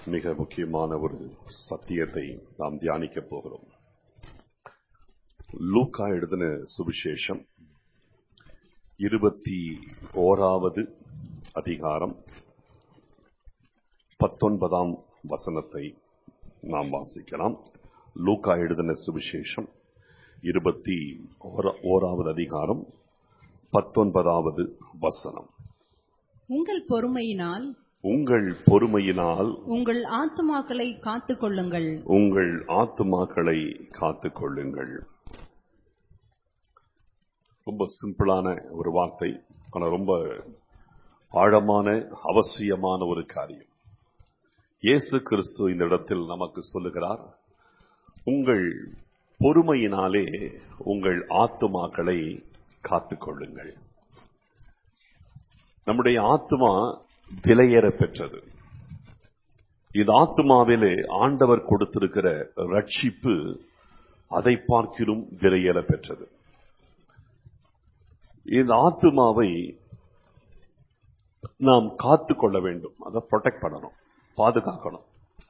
மிக முக்கியமான ஒரு சத்தியத்தை நாம் தியானிக்க போகிறோம் லூக்கா எழுதின சுவிசேஷம் இருபத்தி ஓராவது அதிகாரம் பத்தொன்பதாம் வசனத்தை நாம் வாசிக்கலாம் லூக்கா எழுதின சுவிசேஷம் இருபத்தி ஓரா- ஓராவது அதிகாரம் பத்தொன்பதாவது வசனம் உங்கள் பொறுமையினால் உங்கள் பொறுமையினால் உங்கள் ஆத்துமாக்களை காத்துக் கொள்ளுங்கள் உங்கள் ஆத்துமாக்களை காத்துக் கொள்ளுங்கள் ரொம்ப சிம்பிளான ஒரு வார்த்தை ஆனா ரொம்ப ஆழமான அவசியமான ஒரு காரியம் இயேசு கிறிஸ்து இந்த இடத்தில் நமக்கு சொல்லுகிறார் உங்கள் பொறுமையினாலே உங்கள் ஆத்துமாக்களை காத்துக் கொள்ளுங்கள் நம்முடைய ஆத்துமா விலையேற பெற்றது இந்த ஆத்துமாவிலே ஆண்டவர் கொடுத்திருக்கிற ரட்சிப்பு அதை பார்க்கிலும் விலையேற பெற்றது இந்த ஆத்துமாவை நாம் காத்துக் கொள்ள வேண்டும் அதை ப்ரொடெக்ட் பண்ணணும் பாதுகாக்கணும்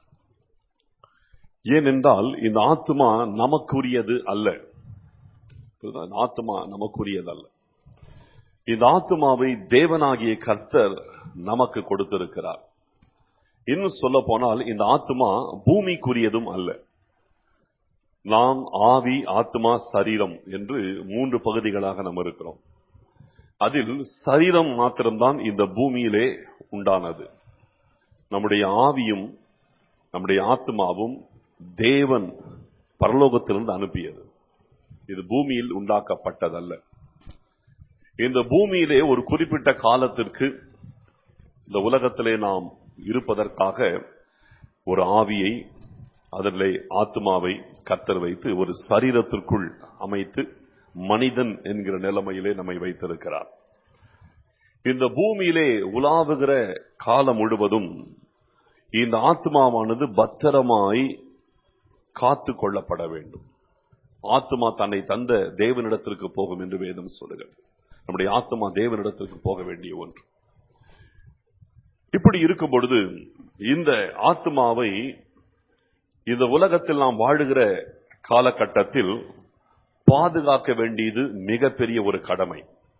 ஏனென்றால் இந்த ஆத்துமா நமக்குரியது அல்ல புரியுதா? இந்த ஆத்துமா நமக்குரியது அல்ல இந்த ஆத்துமாவை தேவனாகிய கர்த்தர் நமக்கு கொடுத்திருக்கிறார் இன்னும் சொல்ல போனால் இந்த ஆத்துமா பூமிக்குரியதும் அல்ல நாம் ஆவி ஆத்மா சரீரம் என்று மூன்று பகுதிகளாக நாம் இருக்கிறோம் அதில் சரீரம் மாத்திரம்தான் இந்த பூமியிலே உண்டானது நம்முடைய ஆவியும் நம்முடைய ஆத்மாவும் தேவன் பரலோகத்திலிருந்து அனுப்பியது இது பூமியில் உண்டாக்கப்பட்டதல்ல இந்த பூமியிலே ஒரு குறிப்பிட்ட காலத்திற்கு இந்த உலகத்திலே நாம் இருப்பதற்காக ஒரு ஆவியை அதிலே ஆத்மாவை கத்தர் வைத்து ஒரு சரீரத்திற்குள் அமைத்து மனிதன் என்கிற நிலைமையிலே நம்மை வைத்திருக்கிறார் இந்த பூமியிலே உலாவுகிற காலம் முழுவதும் இந்த ஆத்மாவானது பத்திரமாய் காத்து கொள்ளப்பட வேண்டும் ஆத்மா தன்னை தந்த தேவனிடத்திற்கு போகும் என்று வேதம் சொல்லுகிறது நம்முடைய ஆத்மா தேவனிடத்திற்கு போக வேண்டிய ஒன்று இப்படி இருக்கும் பொழுது இந்த ஆத்மாவை இந்த உலகத்தில் நாம் வாழுகிற காலகட்டத்தில் பாதுகாக்க வேண்டியது மிகப்பெரிய ஒரு கடமை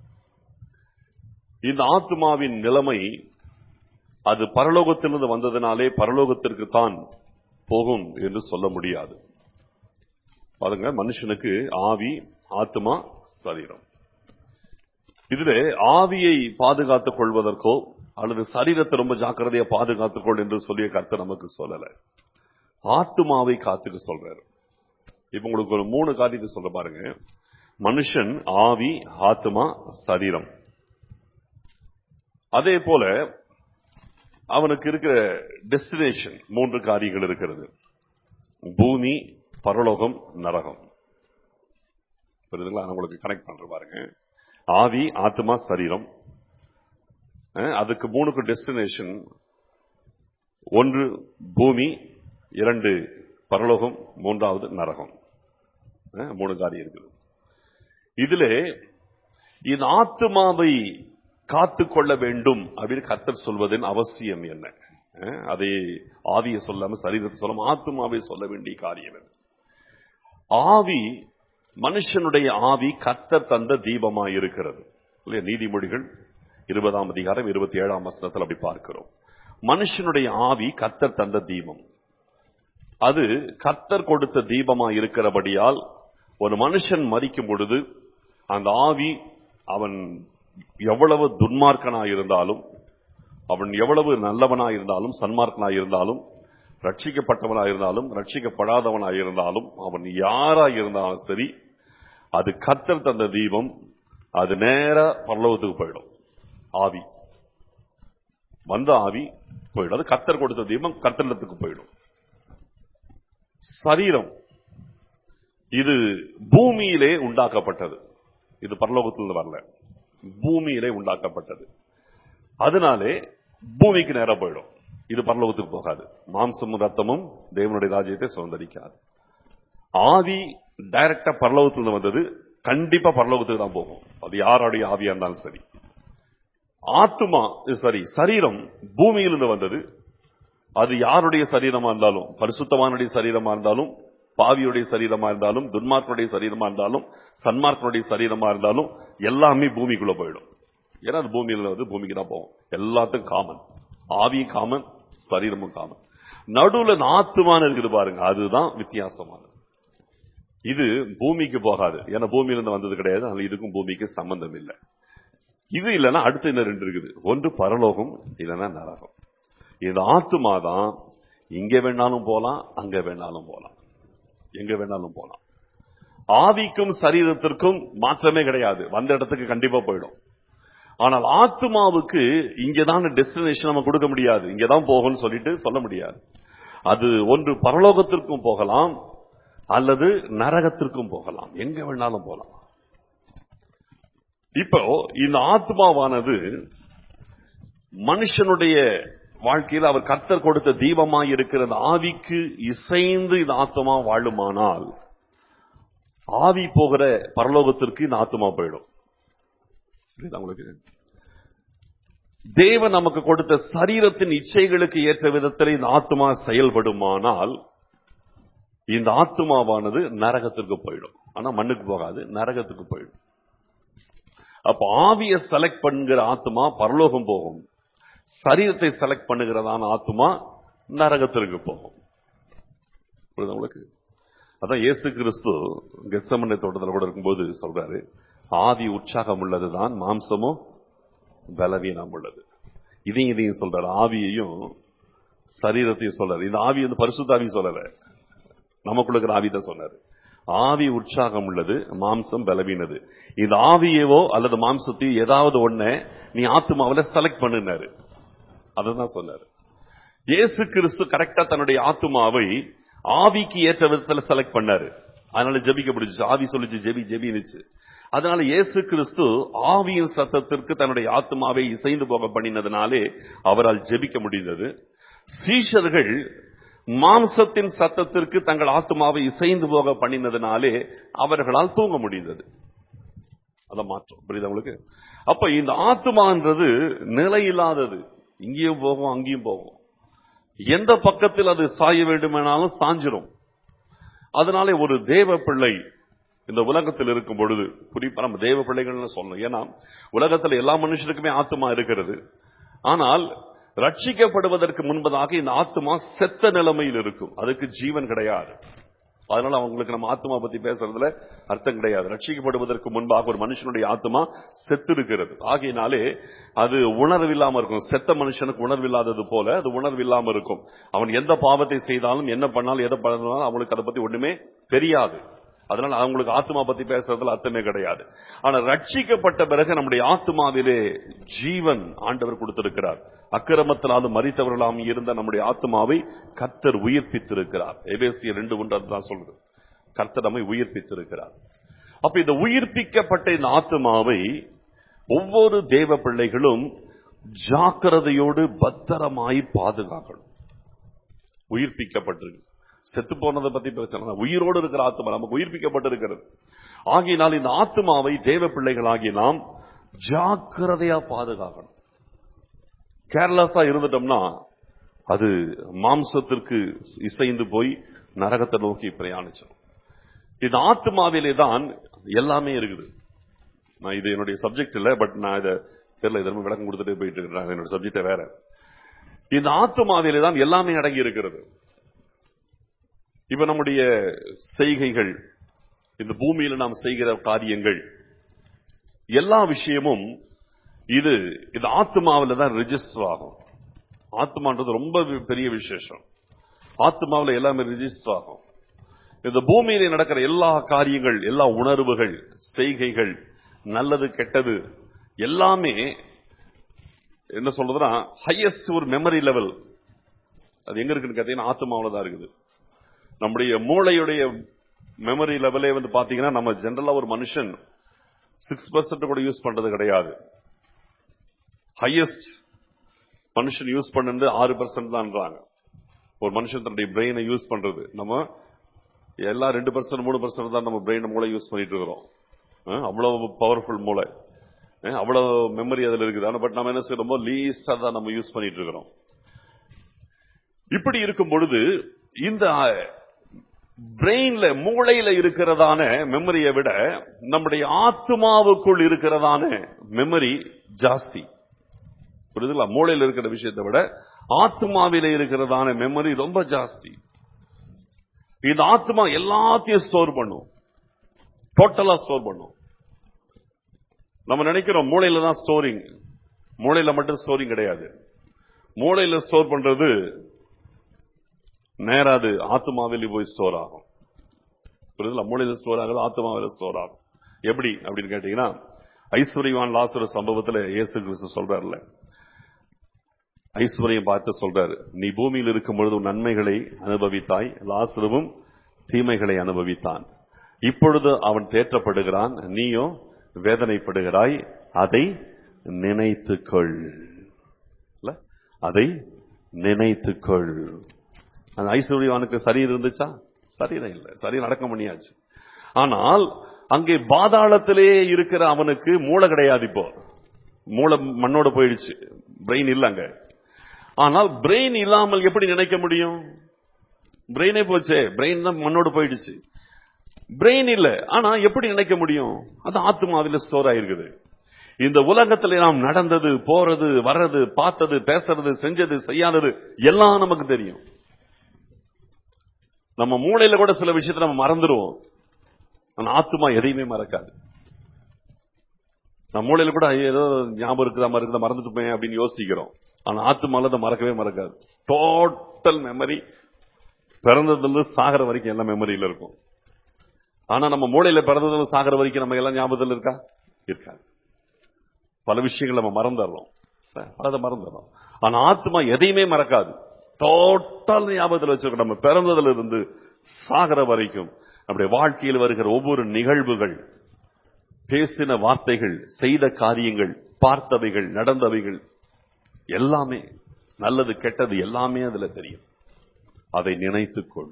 இந்த ஆத்மாவின் நிலைமை அது பரலோகத்திலிருந்து வந்ததினாலே பரலோகத்திற்கு தான் போகும் என்று சொல்ல முடியாது பாருங்க மனுஷனுக்கு ஆவி ஆத்மா சரீரம் இதுல ஆவியை பாதுகாத்துக் கொள்வதற்கோ அல்லது சரீரத்தை ரொம்ப ஜாக்கிரதையா பாதுகாத்துக் கொள் என்று சொல்லிய கருத்து நமக்கு சொல்லல ஆத்மாவை காத்துக்க சொல்றாரு இப்ப உங்களுக்கு ஒரு மூணு காரியத்தை சொல்ற பாருங்க மனுஷன் ஆவி ஆத்மா சரீரம் அதே போல அவனுக்கு இருக்கிற டெஸ்டினேஷன் மூன்று காரியங்கள் இருக்கிறது பூமி பரலோகம் நரகம் புரியுதுங்களா நான் உங்களுக்கு கனெக்ட் பண்ற பாருங்க ஆவி ஆத்மா சரீரம் அஹ், அதுக்கு மூணுக்கு டெஸ்டினேஷன் ஒன்று பூமி இரண்டு பரலோகம் மூன்றாவது நரகம் அஹ், மூணு காரியம் இருக்குது இதிலே இந்த ஆத்மாவை காத்துக்கொள்ள வேண்டும் அப்படின்னு கர்த்தர் சொல்வதின் அவசியம் என்ன அஹ், அதை ஆவியை சொல்லாம சரீரத்தை சொல்லாம ஆத்மாவை சொல்ல வேண்டிய காரியம் என்ன ஆவி மனுஷனுடைய ஆவி கர்த்தர் தந்த தீபமாய் இருக்கிறது இல்லையா நீதிமொழிகள் இருபதாம் அதிகாரம் இருபத்தி ஏழாம் வசனத்தில் அப்படி பார்க்கிறோம் மனுஷனுடைய ஆவி கர்த்தர் தந்த தீபம் அது கர்த்தர் கொடுத்த தீபமாய் இருக்கிறபடியால் ஒரு மனுஷன் மரிக்கும் பொழுது அந்த ஆவி அவன் எவ்வளவு துன்மார்க்கனாய் இருந்தாலும் அவன் எவ்வளவு நல்லவனாய் இருந்தாலும் சன்மார்க்கனாய் இருந்தாலும் ரட்சிக்கப்பட்டவனாய் இருந்தாலும் ரட்சிக்கப்படாதவனாய் இருந்தாலும் அவன் யாராய் இருந்தாலும் சரி அது கத்தர் தந்த தீபம் அது நேரா பரலோகத்துக்கு போயிடும் ஆவி வந்த ஆவி போயிடும் அது கத்தர் கொடுத்த தீபம் கத்தரிடத்துக்கு போயிடும் சரீரம் இது பூமியிலே உண்டாக்கப்பட்டது இது பரலோகத்திலிருந்து வரல பூமியிலே உண்டாக்கப்பட்டது அதனாலே பூமிக்கு நேரா போயிடும் இது பரலோகத்துக்கு போகாது மாம்சமும் ரத்தமும் தேவனுடைய ராஜ்யத்தை சுதந்திரிக்காது ஆவி டைரக்டா பரலோகத்திலிருந்து வந்தது கண்டிப்பா பரலோகத்துக்கு தான் போகும் அது யாருடைய ஆவியா இருந்தாலும் சரி ஆத்துமா சாரி சரீரம் பூமியிலிருந்து வந்தது அது யாருடைய சரீரமா இருந்தாலும் பரிசுத்தவானுடைய சரீரமா இருந்தாலும் பாவியுடைய சரீரமா இருந்தாலும் துன்மார்க்கனுடைய சரீரமா இருந்தாலும் சன்மார்க்கனுடைய சரீரமா இருந்தாலும் எல்லாமே பூமிக்குள்ள போயிடும் ஏன்னா அது பூமியில வந்து பூமிக்கு தான் போகும் எல்லாத்துக்கும் காமன் ஆவியும் காமன் சரீரமும் காமன் நடுவுல இந்த ஆத்துமான்னு இருக்குது பாருங்க அதுதான் வித்தியாசமானது இது பூமிக்கு போகாது ஏன்னா பூமியில இருந்து வந்தது கிடையாது அதனால இதுக்கும் பூமிக்கு சம்பந்தம் இல்லை இது இல்லைன்னா அடுத்து இன்னும் ரெண்டு இருக்குது ஒன்று பரலோகம் இல்லைன்னா நரகம் இந்த ஆத்துமா தான் இங்க வேணாலும் போலாம் அங்க வேணாலும் போலாம் எங்க வேணாலும் போலாம் ஆவிக்கும் சரீரத்திற்கும் மாற்றமே கிடையாது வந்த இடத்துக்கு கண்டிப்பா போயிடும் ஆனால் ஆத்மாவுக்கு இங்கதான் டெஸ்டினேஷன் நம்ம கொடுக்க முடியாது இங்கதான் போகும்னு சொல்லிட்டு சொல்ல முடியாது அது ஒன்று பரலோகத்திற்கும் போகலாம் அல்லது நரகத்திற்கும் போகலாம் எங்க வேணாலும் போகலாம் இப்போ இந்த ஆத்மாவானது மனுஷனுடைய வாழ்க்கையில் அவர் கர்த்தர் கொடுத்த தீபமாய் இருக்கிற அந்த ஆவிக்கு இசைந்து இந்த ஆத்மா வாழுமானால் ஆவி போகிற பரலோகத்திற்கு இந்த ஆத்மா போயிடும் புரியுதா உங்களுக்கு தேவன் நமக்கு கொடுத்த சரீரத்தின் இச்சைகளுக்கு ஏற்ற விதத்தில் இந்த ஆத்மா செயல்படுமானால் இந்த ஆத்மாவானது நரகத்திற்கு போயிடும் ஆனா மண்ணுக்கு போகாது நரகத்துக்கு போயிடும் அப்ப ஆவிய செலக்ட் பண்ணுகிற ஆத்மா பரலோகம் போகும் சரீரத்தை செலக்ட் பண்ணுகிறதான ஆத்மா நரகத்திற்கு போகும் புரியுதா உங்களுக்கு அதான் இயேசு கிறிஸ்து கெசமனை தோட்டத்தில் கூட இருக்கும்போது சொல்றாரு ஆதி உற்சாகம் உள்ளதுதான் மாம்சமும் பலவீனம் உள்ளது இதையும் இதையும் சொல்றாரு ஆவியையும் சரீரத்தையும் சொல்றாரு இந்த ஆவி வந்து பரிசுத்தாவி சொல்லல நமக்குள்ள இருக்கிற ஆவி தான் சொன்னாரு ஆவி உற்சாகம் உள்ளது மாம்சம் பலவீனது இந்த ஆவியவோ அல்லது மாம்சத்தையோ ஏதாவது ஒண்ண நீ ஆத்மாவில செலக்ட் பண்ணுனாரு அதுதான் சொன்னாரு இயேசு கிறிஸ்து கரெக்டா தன்னுடைய ஆத்மாவை ஆவிக்கு ஏற்ற விதத்துல செலக்ட் பண்ணாரு அதனால ஜெபிக்க முடிஞ்சுச்சு ஆவி சொல்லிச்சு ஜெபி ஜெபினுச்சு அதனால இயேசு கிறிஸ்து ஆவியின் சத்தத்திற்கு தன்னுடைய ஆத்மாவை இசைந்து போக பண்ணினதுனாலே அவரால் ஜெபிக்க முடிந்தது சீஷர்கள் மாம்சத்தின் சத்தத்திற்கு தங்கள் ஆத்மாவை இசைந்து போக பண்ணினதுனாலே அவர்களால் தூங்க முடிந்தது அத மாற்றம் புரியுதா உங்களுக்கு அப்ப இந்த ஆத்மான்றது நிலையில்லாதது இங்கேயும் போகும் அங்கேயும் போகும் எந்த பக்கத்தில் அது சாய வேண்டுமானாலும் சாஞ்சிரும் அதனாலே ஒரு தேவ பிள்ளை இந்த உலகத்தில் இருக்கும் பொழுது குறிப்பா நம்ம தேவ பிள்ளைகள்னு சொல்லணும் ஏன்னா உலகத்தில் எல்லா மனுஷருக்குமே ஆத்மா இருக்கிறது ஆனால் ரட்சிக்கப்படுவதற்கு முன்பதாக இந்த ஆத்மா செத்த நிலைமையில் இருக்கும் அதுக்கு ஜீவன் கிடையாது அதனால அவங்களுக்கு நம்ம ஆத்மா பத்தி பேசுறதுல அர்த்தம் கிடையாது ரட்சிக்கப்படுவதற்கு முன்பாக ஒரு மனுஷனுடைய ஆத்மா செத்து இருக்கிறது ஆகையினாலே அது உணர்வு இல்லாம இருக்கும் செத்த மனுஷனுக்கு உணர்வு இல்லாதது போல அது உணர்வு இல்லாம இருக்கும் அவன் எந்த பாவத்தை செய்தாலும் என்ன பண்ணாலும் எதை பண்ணாலும் அவங்களுக்கு அதை பத்தி ஒண்ணுமே தெரியாது அதனால அவங்களுக்கு ஆத்மா பத்தி பேசுறதுல அர்த்தமே கிடையாது ஆனா ரட்சிக்கப்பட்ட பிறகு நம்முடைய ஆத்மாவிலே ஜீவன் ஆண்டவர் கொடுத்திருக்கிறார் அக்கிரமத்தினாலும் மறித்தவர்களாம் இருந்த நம்முடைய ஆத்மாவை கர்த்தர் உயிர்ப்பித்திருக்கிறார் எபேசிய ரெண்டு ஒன்று அதுதான் சொல்றது கர்த்தர் நம்மை உயிர்ப்பித்திருக்கிறார் அப்ப இந்த உயிர்ப்பிக்கப்பட்ட இந்த ஆத்மாவை ஒவ்வொரு தேவ பிள்ளைகளும் ஜாக்கிரதையோடு பத்திரமாய் பாதுகாக்கணும் உயிர்ப்பிக்கப்பட்டிருக்கு செத்து போனதை பத்தி பிரச்சனை உயிரோடு இருக்கிற ஆத்மா நமக்கு உயிர்ப்பிக்கப்பட்டிருக்கிறது ஆகினால் இந்த ஆத்மாவை தேவ பிள்ளைகளாகி நாம் ஜாக்கிரதையா பாதுகாக்கணும் கேர்லஸா இருந்துட்டோம்னா அது மாம்சத்திற்கு இசைந்து போய் நரகத்தை நோக்கி பிரயாணிச்சோம் இந்த ஆத்மாவிலே தான் எல்லாமே இருக்குது நான் இது என்னுடைய சப்ஜெக்ட் இல்ல பட் நான் இதை தெரியல இதற்கு விளக்கம் கொடுத்துட்டே போயிட்டு இருக்கிறேன் என்னோட சப்ஜெக்ட் வேற இந்த ஆத்மாவிலே தான் எல்லாமே அடங்கி இருக்கிறது இப்ப நம்முடைய செய்கைகள் இந்த பூமியில நாம் செய்கிற காரியங்கள் எல்லா விஷயமும் இது இது ஆத்மாவில தான் ரெஜிஸ்டர் ஆகும் ஆத்மான்றது ரொம்ப பெரிய விசேஷம் ஆத்மாவில எல்லாமே ரெஜிஸ்டர் ஆகும் இந்த பூமியில நடக்கிற எல்லா காரியங்கள் எல்லா உணர்வுகள் செய்கைகள் நல்லது கெட்டது எல்லாமே என்ன சொல்றதுன்னா ஹையஸ்ட் ஒரு மெமரி லெவல் அது எங்க இருக்குன்னு கேட்டீங்கன்னா ஆத்மாவில தான் இருக்குது நம்முடைய மூளையுடைய மெமரி லெவலே வந்து பாத்தீங்கன்னா நம்ம ஜெனரலா ஒரு மனுஷன் சிக்ஸ் பர்சன்ட் கூட யூஸ் பண்றது கிடையாது ஹையஸ்ட் மனுஷன் யூஸ் பண்ணது ஆறு பர்சன்ட் தான்றாங்க ஒரு மனுஷன் தன்னுடைய பிரெயினை யூஸ் பண்றது நம்ம எல்லாம் ரெண்டு பர்சன்ட் மூணு பர்சன்ட் தான் நம்ம பிரெயின் மூளை யூஸ் பண்ணிட்டு இருக்கிறோம் அஹ் அவ்வளவு பவர்ஃபுல் மூளை அஹ் அவ்வளவு மெமரி அதுல இருக்குது ஆனா பட் நம்ம என்ன செய்யறோமோ லீஸ்டா தான் நம்ம யூஸ் பண்ணிட்டு இருக்கிறோம் இப்படி இருக்கும் பொழுது இந்த பிரெயின்ல மூளையில இருக்கிறதான மெமரியை விட நம்முடைய ஆத்மாவுக்குள் இருக்கிறதான மெமரி ஜாஸ்தி புரியுதுங்களா மூளையில இருக்கிற விஷயத்தை விட ஆத்மாவில இருக்கிறதான மெமரி ரொம்ப ஜாஸ்தி இந்த ஆத்மா எல்லாத்தையும் ஸ்டோர் பண்ணும் டோட்டலா ஸ்டோர் பண்ணும் நம்ம நினைக்கிறோம் மூளையில தான் ஸ்டோரிங் மூளையில மட்டும் ஸ்டோரிங் கிடையாது மூளையில ஸ்டோர் பண்றது நேரா அது ஆத்மாவில் போய் ஸ்டோர் ஆகும் புரியுதுல மூளையில ஸ்டோர் ஆகுது ஆத்மாவில் ஸ்டோர் ஆகும் எப்படி அப்படின்னு கேட்டீங்கன்னா ஐஸ்வர்யவான் லாசுர சம்பவத்துல இயேசு கிறிஸ்து சொல்றாருல ஐஸ்வர்யம் பார்த்து சொல்றாரு நீ பூமியில் இருக்கும் பொழுது உன் நன்மைகளை அனுபவித்தாய் லாசுருவும் தீமைகளை அனுபவித்தான் இப்பொழுது அவன் தேற்றப்படுகிறான் நீயும் வேதனைப்படுகிறாய் அதை நினைத்துக்கொள் இல்ல? அதை நினைத்துக்கொள் அந்த ஐஸ்வர்யவானுக்கு சரீரம் இருந்துச்சா சரீரம் இல்லை சரீரம் அடக்கம் பண்ணியாச்சு ஆனால் அங்கே பாதாளத்திலே இருக்கிற அவனுக்கு மூளை கிடையாது இப்போ மூளை மண்ணோட போயிடுச்சு பிரெயின் இல்ல அங்க ஆனால் பிரெயின் இல்லாமல் எப்படி நினைக்க முடியும் பிரெயினே போச்சே பிரெயின் தான் மண்ணோட போயிடுச்சு பிரெயின் இல்ல ஆனா எப்படி நினைக்க முடியும் அது ஆத்மாவில ஸ்டோர் ஆயிருக்குது இந்த உலகத்துல நாம் நடந்தது போறது வர்றது பார்த்தது பேசுறது செஞ்சது செய்யாதது எல்லாம் நமக்கு தெரியும் நம்ம மூளையில கூட சில விஷயத்தை நம்ம மறந்துடுவோம் ஆனா ஆத்மா எதையுமே மறக்காது நம்ம மூளையில கூட ஐயோ, ஏதோ ஞாபகம் இருக்குதா மாதிரி இருக்குதா மறந்துட்டுமே அப்படின்னு யோசிக்கிறோம் ஆனா ஆத்மால அதை மறக்கவே மறக்காது டோட்டல் மெமரி பிறந்ததுல இருந்து சாகிற வரைக்கும் எல்லாம் மெமரியில இருக்கும் ஆனா நம்ம மூளையில பிறந்ததுல இருந்து சாகிற வரைக்கும் நம்ம எல்லாம் ஞாபகத்தில் இருக்கா இருக்காது பல விஷயங்கள் நம்ம மறந்துடுறோம் அதை மறந்துடுறோம் ஆனா ஆத்மா எதையுமே மறக்காது டோட்டல் ஞாபகத்தில் வச்சிருக்கோம் நம்ம பிறந்ததுல இருந்து சாகிற வரைக்கும் நம்முடைய வாழ்க்கையில் வருகிற ஒவ்வொரு நிகழ்வுகள் பேசின வார்த்தைகள் செய்த காரியங்கள் பார்த்தவைகள் நடந்தவைகள் எல்லாமே நல்லது கெட்டது எல்லாமே அதுல தெரியும் அதை நினைத்துக்கொள்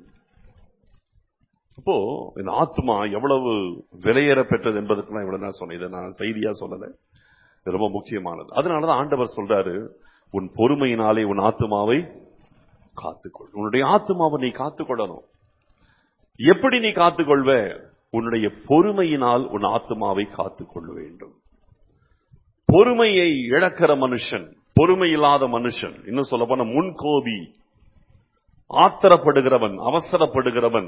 அப்போ இந்த ஆத்மா எவ்வளவு விலையேற பெற்றது என்பதற்கு நான் இவ்வளவு நான் சொன்னேன் இதை நான் செய்தியா சொல்லல இது ரொம்ப முக்கியமானது அதனாலதான் ஆண்டவர் சொல்றாரு உன் பொறுமையினாலே உன் ஆத்மாவை காத்துக்கொள் உன்னுடைய ஆத்மாவை நீ காத்துக்கொள்ளணும் எப்படி நீ காத்துக்கொள்வ உன்னுடைய பொறுமையினால் உன் ஆத்மாவை காத்துக்கொள்ள வேண்டும் பொறுமையை இழக்கிற மனுஷன் பொறுமை இல்லாத மனுஷன் இன்னும் சொல்ல போன முன்கோபி ஆத்திரப்படுகிறவன் அவசரப்படுகிறவன்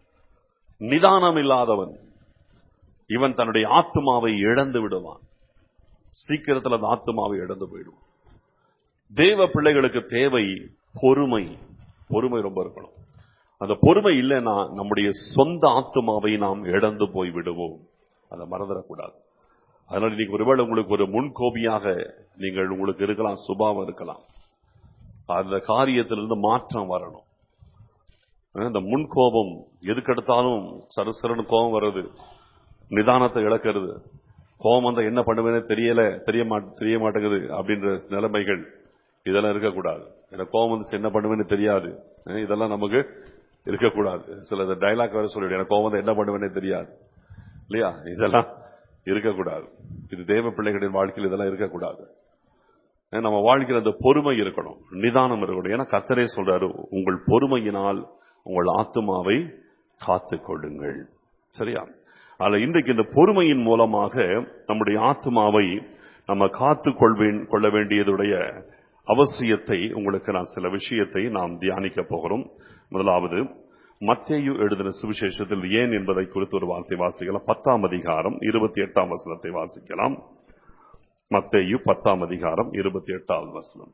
நிதானம் இல்லாதவன் இவன் தன்னுடைய ஆத்மாவை இழந்து விடுவான் சீக்கிரத்தில் அந்த ஆத்மாவை இழந்து போயிடுவான் தேவ பிள்ளைகளுக்கு தேவை பொறுமை பொறுமை ரொம்ப இருக்கணும் அந்த பொறுமை இல்லைன்னா நம்முடைய சொந்த ஆத்மாவை நாம் இழந்து போய் விடுவோம் அதை மறந்துடக்கூடாது அதனால இன்னைக்கு ஒருவேளை உங்களுக்கு ஒரு முன்கோபியாக நீங்கள் உங்களுக்கு இருக்கலாம் சுபாவம் இருக்கலாம் அந்த காரியத்திலிருந்து மாற்றம் வரணும் இந்த முன்கோபம் எதுக்கெடுத்தாலும் சரசரன்னு கோபம் வர்றது நிதானத்தை இழக்கிறது கோபம் வந்தா என்ன பண்ணுவேன்னு தெரியல தெரிய மாட் தெரிய மாட்டேங்குது அப்படின்ற நிலைமைகள் இதெல்லாம் இருக்கக்கூடாது எனக்கு கோபம் வந்துச்சு என்ன பண்ணுவேன்னு தெரியாது அஹ் இதெல்லாம் நமக்கு இருக்கக்கூடாது சில டைலாக் வேற சொல்லிடு எனக்கு கோபம் வந்தா என்ன பண்ணுவேன்னே தெரியாது இல்லையா இதெல்லாம் இருக்கக்கூடாது இது தேவ பிள்ளைகளின் வாழ்க்கையில் இதெல்லாம் இருக்கக்கூடாது அஹ் நம்ம வாழ்க்கையில் அந்த பொறுமை இருக்கணும் நிதானம் இருக்கணும் ஏன்னா கத்தரே சொல்றாரு உங்கள் பொறுமையினால் உங்கள் ஆத்மாவை காத்துக் கொள்ளுங்கள் சரியா அதுல இன்றைக்கு இந்த பொறுமையின் மூலமாக நம்முடைய ஆத்மாவை நம்ம காத்து கொள்வேன் கொள்ள வேண்டியதுடைய அவசியத்தை உங்களுக்கு நான் சில விஷயத்தை நாம் தியானிக்க போகிறோம் முதலாவது மத்தேயு எழுதின சுவிசேஷத்தில் ஏன் என்பதை குறித்து ஒரு வார்த்தை வாசிக்கலாம் பத்தாம் அதிகாரம் இருபத்தி எட்டாம் வசனத்தை வாசிக்கலாம் மத்தேயு பத்தாம் அதிகாரம் இருபத்தி எட்டாம் வசனம்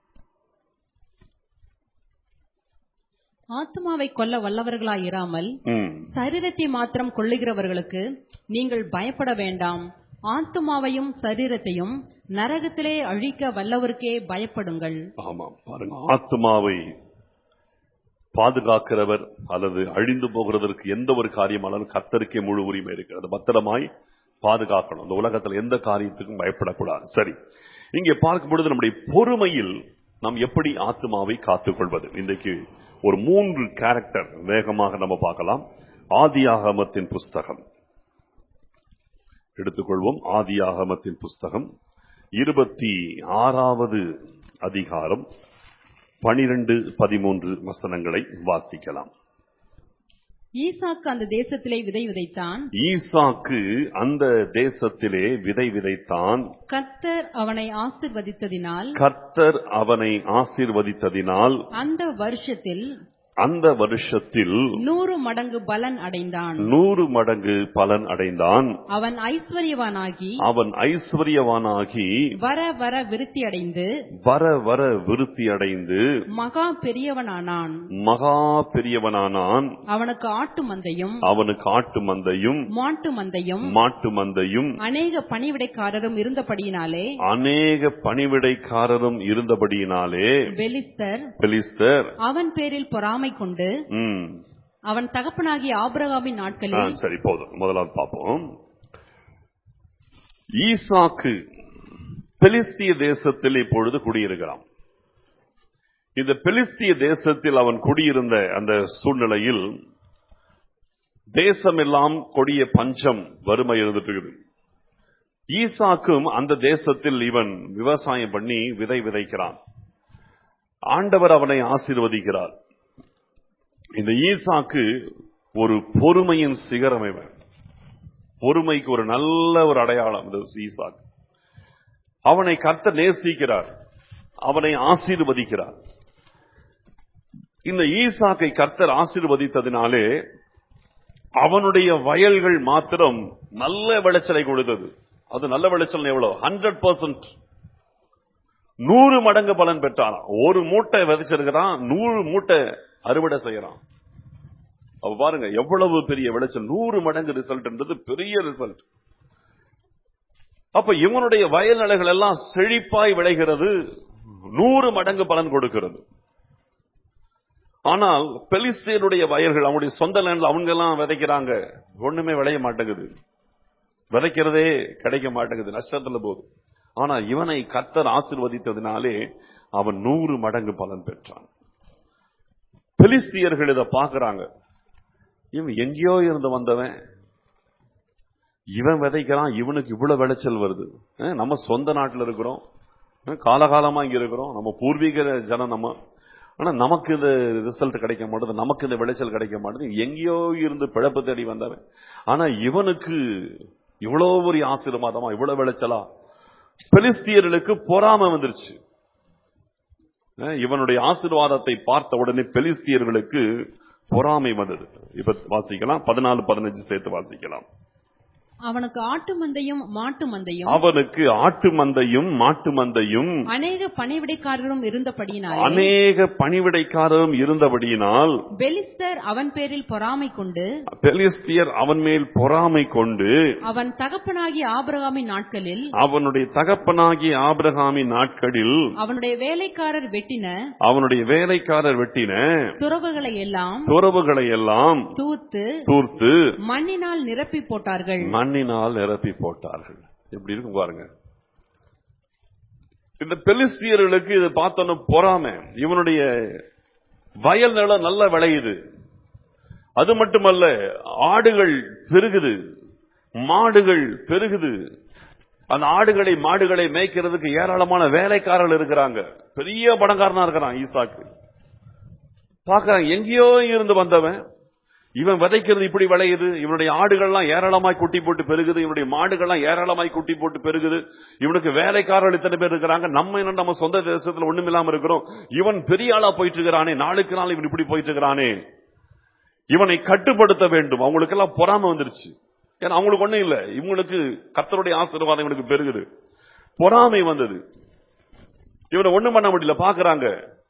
ஆத்மாவை கொல்ல வல்லவர்களாயிராமல் ம் சரீரத்தை மாத்திரம் கொள்ளுகிறவர்களுக்கு நீங்கள் பயப்பட வேண்டாம் ஆத்மாவையும் சரீரத்தையும் நரகத்திலே அழிக்க வல்லவருக்கே பயப்படுங்கள் ஆமாம் பாருங்க ஆத்மாவை பாதுகாக்கிறவர் அல்லது அழிந்து போகிறதற்கு எந்த ஒரு காரியமானாலும் கர்த்தருக்கே முழு உரிமை இருக்கிறது பத்திரமாய் பாதுகாக்கணும் இந்த உலகத்தில் எந்த காரியத்துக்கும் பயப்படக்கூடாது சரி இங்கே பார்க்கும் பொழுது நம்முடைய பொறுமையில் நாம் எப்படி ஆத்மாவை காத்துக்கொள்வது இன்றைக்கு ஒரு மூன்று கேரக்டர் வேகமாக நம்ம பார்க்கலாம் ஆதியாகமத்தின் புஸ்தகம் எடுத்துக்கொள்வோம் ஆதியாகமத்தின் புஸ்தகம் இருபத்தி ஆறாவது அதிகாரம் பனிரெண்டு பதிமூன்று வசனங்களை வாசிக்கலாம் ஈசாக்கு அந்த தேசத்திலே விதை விதைத்தான் ஈசாக்கு அந்த தேசத்திலே விதை விதைத்தான் கர்த்தர் அவனை ஆசிர்வதித்ததினால் கர்த்தர் அவனை ஆசீர்வதித்ததினால் அந்த வருஷத்தில் அந்த வருஷத்தில் நூறு மடங்கு பலன் அடைந்தான் நூறு மடங்கு பலன் அடைந்தான் அவன் ஐஸ்வர்யவானாகி அவன் ஐஸ்வர்யவானாகி வர வர விருத்தி அடைந்து வர வர விருத்தி அடைந்து மகா பெரியவனானான் மகா பெரியவனானான் அவனுக்கு ஆட்டு மந்தையும் அவனுக்கு ஆட்டு மந்தையும் மாட்டு மந்தையும் மாட்டு மந்தையும் அநேக பணிவிடைக்காரரும் இருந்தபடியினாலே அநேக பணிவிடைக்காரரும் இருந்தபடியினாலே பெலிஸ்தர் பெலிஸ்தர் அவன் பேரில் பொறாமை கொண்டு ம், அவன் தகப்பனாகிய ஆபிரகாமின் ஆ, நாட்களில் சரி போதும் முதலாவது பார்ப்போம் ஈசாக்கு பெலிஸ்திய தேசத்தில் இப்பொழுது குடியிருக்கிறான் இந்த பெலிஸ்திய தேசத்தில் அவன் குடியிருந்த அந்த சூழ்நிலையில் தேசமெல்லாம் கொடிய பஞ்சம் வறுமை இருந்துட்டு இருக்குது ஈசாக்கும் அந்த தேசத்தில் இவன் விவசாயம் பண்ணி விதை விதைக்கிறான் ஆண்டவர் அவனை ஆசீர்வதிக்கிறார் இந்த ஈசாக்கு ஒரு பொறுமையின் சிகரம் இவன் பொறுமைக்கு ஒரு நல்ல ஒரு அடையாளம் இந்த ஈசாக்கு அவனை கர்த்தர் நேசிக்கிறார் அவனை ஆசீர்வதிக்கிறார் இந்த ஈசாக்கை கர்த்தர் ஆசீர்வதித்ததினாலே அவனுடைய வயல்கள் மாத்திரம் நல்ல விளைச்சலை கொடுத்தது அது நல்ல விளைச்சல் எவ்வளவு ஹண்ட்ரட் பர்சன்ட் நூறு மடங்கு பலன் பெற்றான் ஒரு மூட்டை விதைச்சிருக்கிறான் நூறு மூட்டை அறுவடை செய்யறான் அப்ப பாருங்க எவ்வளவு பெரிய விளைச்சல் நூறு மடங்கு ரிசல்ட்ன்றது பெரிய ரிசல்ட் அப்ப இவனுடைய வயல் நிலைகள் எல்லாம் செழிப்பாய் விளைகிறது நூறு மடங்கு பலன் கொடுக்கிறது ஆனால் பெலிஸ்தீனுடைய வயல்கள் அவனுடைய சொந்த லேண்ட்ல அவங்க எல்லாம் விதைக்கிறாங்க ஒண்ணுமே விளைய மாட்டேங்குது விதைக்கிறதே கிடைக்க மாட்டேங்குது நஷ்டத்துல போகுது ஆனா இவனை கர்த்தர் ஆசிர்வதித்ததினாலே அவன் நூறு மடங்கு பலன் பெற்றான் பெலிஸ்தியர்கள் இதை பார்க்கறாங்க இவன் எங்கேயோ இருந்து வந்தவன் இவன் விதைக்கிறான் இவனுக்கு இவ்வளவு விளைச்சல் வருது அஹ் நம்ம சொந்த நாட்டில் இருக்கிறோம் அஹ் காலகாலமா இங்க இருக்கிறோம் நம்ம பூர்வீக ஜனம் நம்ம ஆனா நமக்கு இந்த ரிசல்ட் கிடைக்க மாட்டேது நமக்கு இந்த விளைச்சல் கிடைக்க மாட்டேது எங்கேயோ இருந்து பிழப்பு தேடி வந்தவன் ஆனா இவனுக்கு இவ்வளவு ஒரு ஆசீர்வாதமா இவ்வளவு விளைச்சலா பெலிஸ்தியர்களுக்கு பொறாமை வந்துருச்சு அஹ் இவனுடைய ஆசீர்வாதத்தை பார்த்த உடனே பெலிஸ்தியர்களுக்கு பொறாமை வந்தது இப்ப வாசிக்கலாம் பதினாலு பதினஞ்சு சேர்த்து வாசிக்கலாம் அவனுக்கு ஆட்டு மந்தையும் மாட்டு மந்தையும் அவனுக்கு ஆட்டு மந்தையும் மாட்டு மந்தையும் அநேக பணிவிடைக்காரரும் இருந்தபடியினாலே அநேக பணிவிடைக்காரரும் இருந்தபடியினால் பெலிஸ்தர் அவன் பேரில் பொறாமை கொண்டு பெலிஸ்தியர் அவன் மேல் பொறாமை கொண்டு அவன் தகப்பனாகிய ஆபிரகாமின் நாட்களில் அவனுடைய தகப்பனாகிய ஆபிரகாமின் நாட்களில் அவனுடைய வேலைக்காரர் வெட்டின அவனுடைய வேலைக்காரர் வெட்டின துறவுகளை எல்லாம் துறவுகளை எல்லாம் தூத்து தூர்த்து மண்ணினால் நிரப்பி போட்டார்கள் மண்ணினால் நிரப்பி போட்டார்கள் எப்படி இருக்கும் பாருங்க இந்த பெலிஸ்தியர்களுக்கு இதை பார்த்தோன்னு பொறாம இவனுடைய வயல் நிலம் நல்ல விளையுது அது மட்டுமல்ல ஆடுகள் பெருகுது மாடுகள் பெருகுது அந்த ஆடுகளை மாடுகளை மேய்க்கிறதுக்கு ஏராளமான வேலைக்காரர்கள் இருக்கிறாங்க பெரிய பணக்காரனா இருக்கிறான் ஈசாக்கு பார்க்கறான் எங்கேயோ இருந்து வந்தவன் இவன் விதைக்கிறது இப்படி விளையுது இவனுடைய ஆடுகள்லாம் ஏராளமாய் குட்டி போட்டு பெருகுது இவனுடைய மாடுகள்லாம் ஏராளமாய் குட்டி போட்டு பெருகுது இவனுக்கு வேலைக்காரர்கள் இத்தனை பேர் இருக்கிறாங்க நம்ம என்ன நம்ம சொந்த தேசத்துல ஒண்ணும் இல்லாம இருக்கிறோம் இவன் பெரிய ஆளா போயிட்டு இருக்கிறானே நாளுக்கு நாள் இவன் இப்படி போயிட்டு இருக்கிறானே இவனை கட்டுப்படுத்த வேண்டும் அவங்களுக்கு எல்லாம் பொறாம வந்துருச்சு ஏன்னா அவங்களுக்கு ஒண்ணும் இல்ல இவங்களுக்கு கத்தருடைய ஆசீர்வாதம் இவனுக்கு பெருகுது பொறாமை வந்தது இவனை ஒண்ணும் பண்ண முடியல பாக்குறாங்க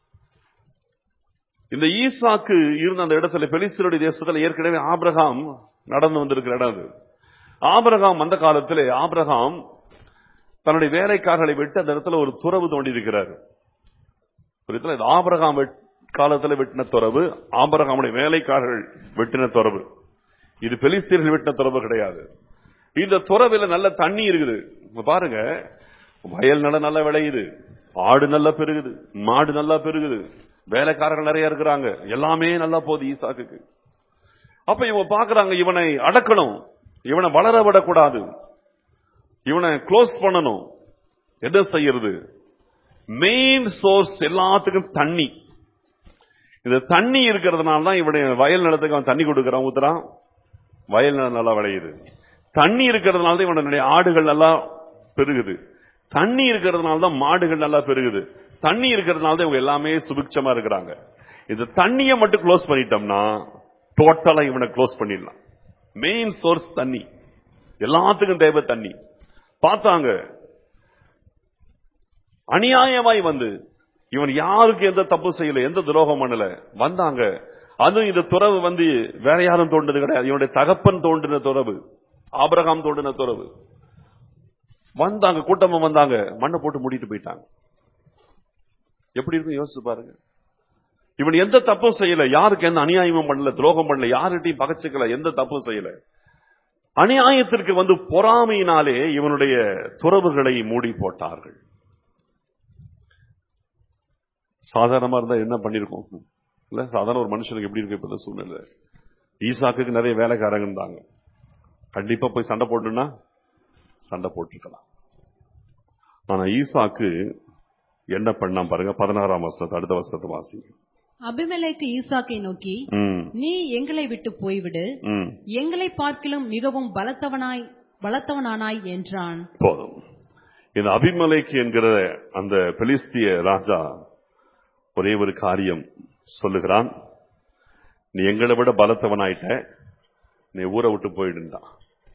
இந்த ஈசாக்கு இருந்த அந்த இடத்துல பெலிஸ்தருடைய தேசத்துல ஏற்கனவே ஆபிரகாம் நடந்து வந்திருக்கிற இடம் அது ஆபிரகாம் அந்த காலத்திலே ஆபிரகாம் தன்னுடைய வேலைக்காரர்களை விட்டு அந்த இடத்துல ஒரு துறவு தோண்டி இருக்கிறார் புரியுதுல? இது ஆபிரகாம் வெட்- காலத்துல வெட்டின துறவு ஆபிரகாமுடைய வேலைக்காரர்கள் வெட்டின துறவு இது பெலிஸ்தீர்கள் வெட்டின துறவு கிடையாது இந்த துறவில நல்ல தண்ணி இருக்குது இங்க பாருங்க வயல் நல்ல நல்லா விளையுது ஆடு நல்லா பெருகுது மாடு நல்லா பெருகுது வேலைக்காரர்கள் நிறைய இருக்கிறாங்க எல்லாமே நல்லா போகுது ஈசாக்குக்கு அப்ப இவங்க பாக்குறாங்க இவனை அடக்கணும் இவனை வளர விடக்கூடாது இவனை க்ளோஸ் பண்ணணும் என்ன செய்யறது மெயின் சோர்ஸ் எல்லாத்துக்கும் தண்ணி இந்த தண்ணி இருக்கிறதுனால தான் இவனுடைய வயல் நிலத்துக்கு அவன் தண்ணி கொடுக்கறான் ஊத்துறான் வயல் நிலம் நல்லா விளையுது தண்ணி இருக்கிறதுனால தான் இவனுடைய ஆடுகள் நல்லா பெருகுது தண்ணி இருக்கிறதுனால தான் மாடுகள் நல்லா பெருகுது தண்ணி இருக்கிறதுனால தான் இவங்க எல்லாமே சுபிக்ஷமா இருக்கிறாங்க இந்த தண்ணியை மட்டும் க்ளோஸ் பண்ணிட்டோம்னா டோட்டலா இவனை க்ளோஸ் பண்ணிடலாம் மெயின் சோர்ஸ் தண்ணி எல்லாத்துக்கும் தேவை தண்ணி பார்த்தாங்க அநியாயமாய் வந்து இவன் யாருக்கு எந்த தப்பு செய்யல எந்த துரோகம் பண்ணல வந்தாங்க அதுவும் இந்த துறவு வந்து வேற யாரும் தோண்டது கிடையாது இவனுடைய தகப்பன் தோண்டின துறவு ஆபிரகாம் தோண்டின துறவு வந்தாங்க கூட்டமா வந்தாங்க மண்ணை போட்டு மூடிட்டு போயிட்டாங்க எப்படி இருக்கும் யோசிச்சு பாருங்க இவன் எந்த தப்பும் செய்யல யாருக்கு எந்த அநியாயமும் பண்ணல துரோகம் பண்ணல யார்கிட்டையும் பகச்சுக்கல எந்த தப்பும் செய்யல அநியாயத்திற்கு வந்து பொறாமையினாலே இவனுடைய துறவுகளை மூடி போட்டார்கள் சாதாரணமா இருந்தா என்ன பண்ணிருக்கோம் இல்ல சாதாரண ஒரு மனுஷனுக்கு எப்படி இருக்கு இப்ப இந்த சூழ்நிலை ஈசாக்குக்கு நிறைய வேலைக்காரங்க இருந்தாங்க கண்டிப்பா போய் சண்டை போட்டுன்னா சண்டை போட்டுருக்கலாம் ஆனா ஈசாக்கு என்ன பண்ணா பாருங்க பதினாறாம் வருஷத்தை அடுத்த வருஷத்தை வாசிங்க அபிமெலேக்கு ஈசாக்கை நோக்கி ம், நீ எங்களை விட்டு போய்விடு ம், எங்களை பார்க்கிலும் மிகவும் பலத்தவனாய் பலத்தவனானாய் என்றான் போதும் இந்த அபிமலைக்கு என்கிற அந்த பெலிஸ்திய ராஜா ஒரே ஒரு காரியம் சொல்லுகிறான் நீ எங்களை விட பலத்தவனாயிட்ட நீ ஊரை விட்டு போயிடுண்டான்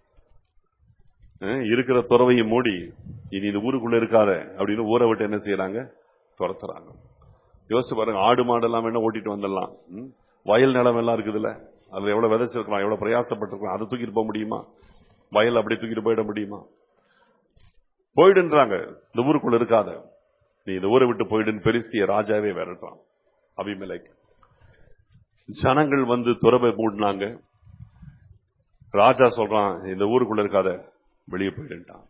அஹ், இருக்கிற துறவையும் மூடி இனி இந்த ஊருக்குள்ள இருக்காத அப்படின்னு ஊரை விட்டு என்ன செய்யறாங்க துரத்துறாங்க யோசிச்சு பாருங்க ஆடு மாடு எல்லாம் வேணா ஓட்டிட்டு வந்துடலாம் ம்? வயல் நிலம் எல்லாம் இருக்குதுல்ல அதுல எவ்வளவு விதைச்சிருக்கலாம் எவ்வளவு பிரயாசப்பட்டிருக்கலாம் அதை தூக்கிட்டு போக முடியுமா வயல் அப்படியே தூக்கிட்டு போயிட முடியுமா போயிடுன்றாங்க இந்த ஊருக்குள்ள இருக்காத நீ இந்த ஊரை விட்டு போயிடுன்னு பெரிஸ்திய ராஜாவே விரட்டான் அபிமலைக்கு ஜனங்கள் வந்து துறவை மூடினாங்க ராஜா சொல்றான் இந்த ஊருக்குள்ள இருக்காத வெளியே போயிடுன்ட்டான்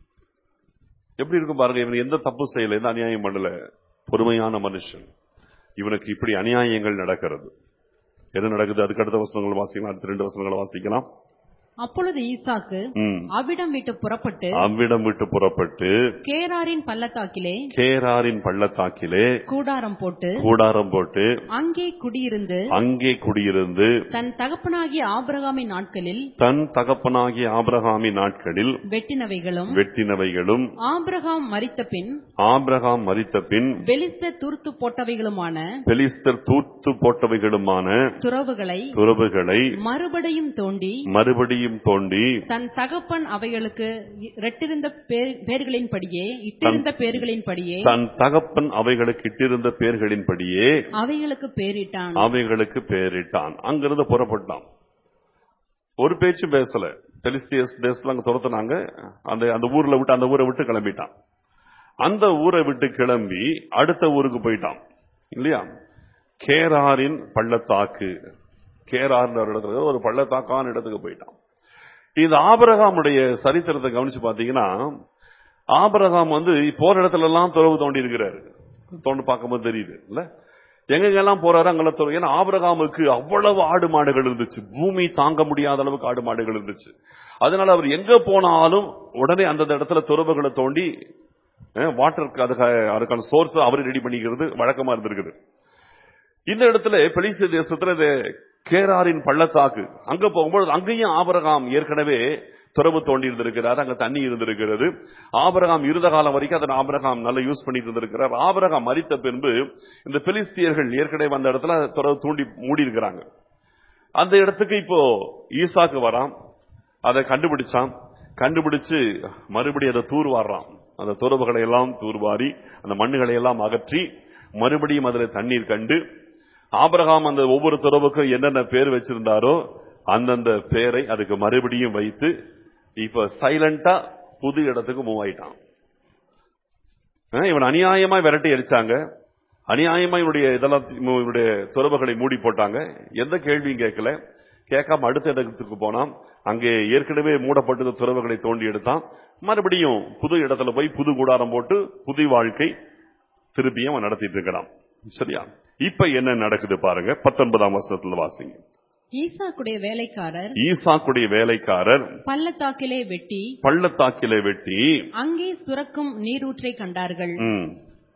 எப்படி இருக்கும் பாருங்க இவன் எந்த தப்பு செய்யல எந்த அநியாயம் பண்ணல பொறுமையான மனுஷன் இவனுக்கு இப்படி அநியாயங்கள் நடக்கிறது என்ன நடக்குது அதுக்கு அடுத்த வசனங்கள் வாசிக்கலாம் அடுத்த ரெண்டு வசனங்களை வாசிக்கலாம் அப்பொழுது ஈசாக்கு ம். அவ்விடம் விட்டு புறப்பட்டு அவ்விடம் விட்டு புறப்பட்டு கேராரின் பள்ளத்தாக்கிலே கேராரின் பள்ளத்தாக்கிலே கூடாரம் போட்டு கூடாரம் போட்டு அங்கே குடியிருந்து அங்கே குடியிருந்து தன் தகப்பனாகிய ஆபிரகாமின் நாட்களில் தன் தகப்பனாகிய ஆபிரகாமின் நாட்களில் வெட்டினவைகளும் வெட்டினவைகளும் ஆபிரகாம் மரித்த பின் ஆபிரகாம் மரித்த பின் பெலிஸ்த துருத்து போட்டவைகளுமான பெலிஸ்தர் தூத்து போட்டவைகளுமான துறவுகளை துறவுகளை மறுபடியும் தோண்டி மறுபடியும் தோண்டி தன் தகப்பன் அவைகளுக்கு ரெட்டிருந்த பேர்- பேர்களின்படியே இட்டிருந்த பேர்களின்படியே தன் தகப்பன் அவைகளுக்கு இட்டிருந்த பேர்களின்படியே அவைகளுக்கு பேரிட்டான் அவைகளுக்கு பெயரிட்டான் அங்கிருந்து புறப்பட்டான் ஒரு பேச்சு பேசல பெலிஸ்தியஸ் தேசத்துல அங்க துரத்துனாங்க அந்த அந்த ஊர்ல விட்டு அந்த ஊரை விட்டு கிளம்பிட்டான் அந்த ஊரை விட்டு கிளம்பி அடுத்த ஊருக்கு போயிட்டான் இல்லையா கேராரின் பள்ளத்தாக்கு கேரார்ன்ற ஒரு இடத்துல ஒரு பள்ளத்தாக்கான இடத்துக்கு போயிட்டான் இது ஆபரகாமுடைய சரித்திரத்தை கவனிச்சு பாத்தீங்கன்னா ஆபரகாம் வந்து போற இடத்துல எல்லாம் துறவு தோண்டி இருக்கிறாரு தோண்டு பார்க்கும்போது தெரியுது இல்ல எங்கெங்கெல்லாம் போறாரு அங்கெல்லாம் துறவு ஏன்னா ஆபரகாமுக்கு அவ்வளவு ஆடு மாடுகள் இருந்துச்சு பூமி தாங்க முடியாத அளவுக்கு ஆடு மாடுகள் இருந்துச்சு அதனால அவர் எங்க போனாலும் உடனே அந்தந்த இடத்துல துறவுகளை தோண்டி வாட்டருக்கு அதுக்கு அதுக்கான சோர்ஸ் அவர் ரெடி பண்ணிக்கிறது வழக்கமா இருந்திருக்குது இந்த இடத்துல பெலிஸ்தீ தேசத்துல இது கேராரின் பள்ளத்தாக்கு அங்க போகும்போது அங்கேயும் ஆபரகாம் ஏற்கனவே துறவு தோண்டி இருந்திருக்கிறார் அங்க தண்ணி இருந்திருக்கிறது ஆபரகாம் இருந்த காலம் வரைக்கும் அதை ஆபரகாம் நல்லா யூஸ் பண்ணிட்டு இருந்திருக்கிறார் ஆபரகாம் மறித்த பின்பு இந்த பெலிஸ்தியர்கள் ஏற்கனவே அந்த இடத்துல துறவு தூண்டி மூடி இருக்கிறாங்க அந்த இடத்துக்கு இப்போ ஈசாக்கு வரான் அதை கண்டுபிடிச்சான் கண்டுபிடிச்சு மறுபடியும் அதை தூர்வாடுறான் அந்த துறவுகளை எல்லாம் தூர்வாரி அந்த மண்ணுகளை எல்லாம் அகற்றி மறுபடியும் அதுல தண்ணீர் கண்டு ஆபிரகாம் அந்த ஒவ்வொரு துறவுக்கும் என்னென்ன பேர் வச்சிருந்தாரோ அந்தந்த பேரை அதுக்கு மறுபடியும் வைத்து இப்ப சைலண்டா புது இடத்துக்கு மூவ் ஆயிட்டான் அஹ் இவன் அநியாயமா விரட்டி அடிச்சாங்க அநியாயமா இவனுடைய இதெல்லாம் இவனுடைய துறவுகளை மூடி போட்டாங்க எந்த கேள்வியும் கேட்கல கேட்காம அடுத்த இடத்துக்கு போனான் அங்கே ஏற்கனவே மூடப்பட்ட துறவுகளை தோண்டி எடுத்தான் மறுபடியும் புது இடத்துல போய் புது கூடாரம் போட்டு புது வாழ்க்கை திருப்பியும் அவன் நடத்திட்டு இருக்கிறான் சரியா இப்ப என்ன நடக்குது பாருங்க பத்தொன்பதாம் வருஷத்துல வாசிங்க ஈசாக்குடைய வேலைக்காரர் ஈசாக்குடைய வேலைக்காரர் பள்ளத்தாக்கிலே வெட்டி பள்ளத்தாக்கிலே வெட்டி அங்கே சுரக்கும் நீரூற்றை கண்டார்கள் ம்,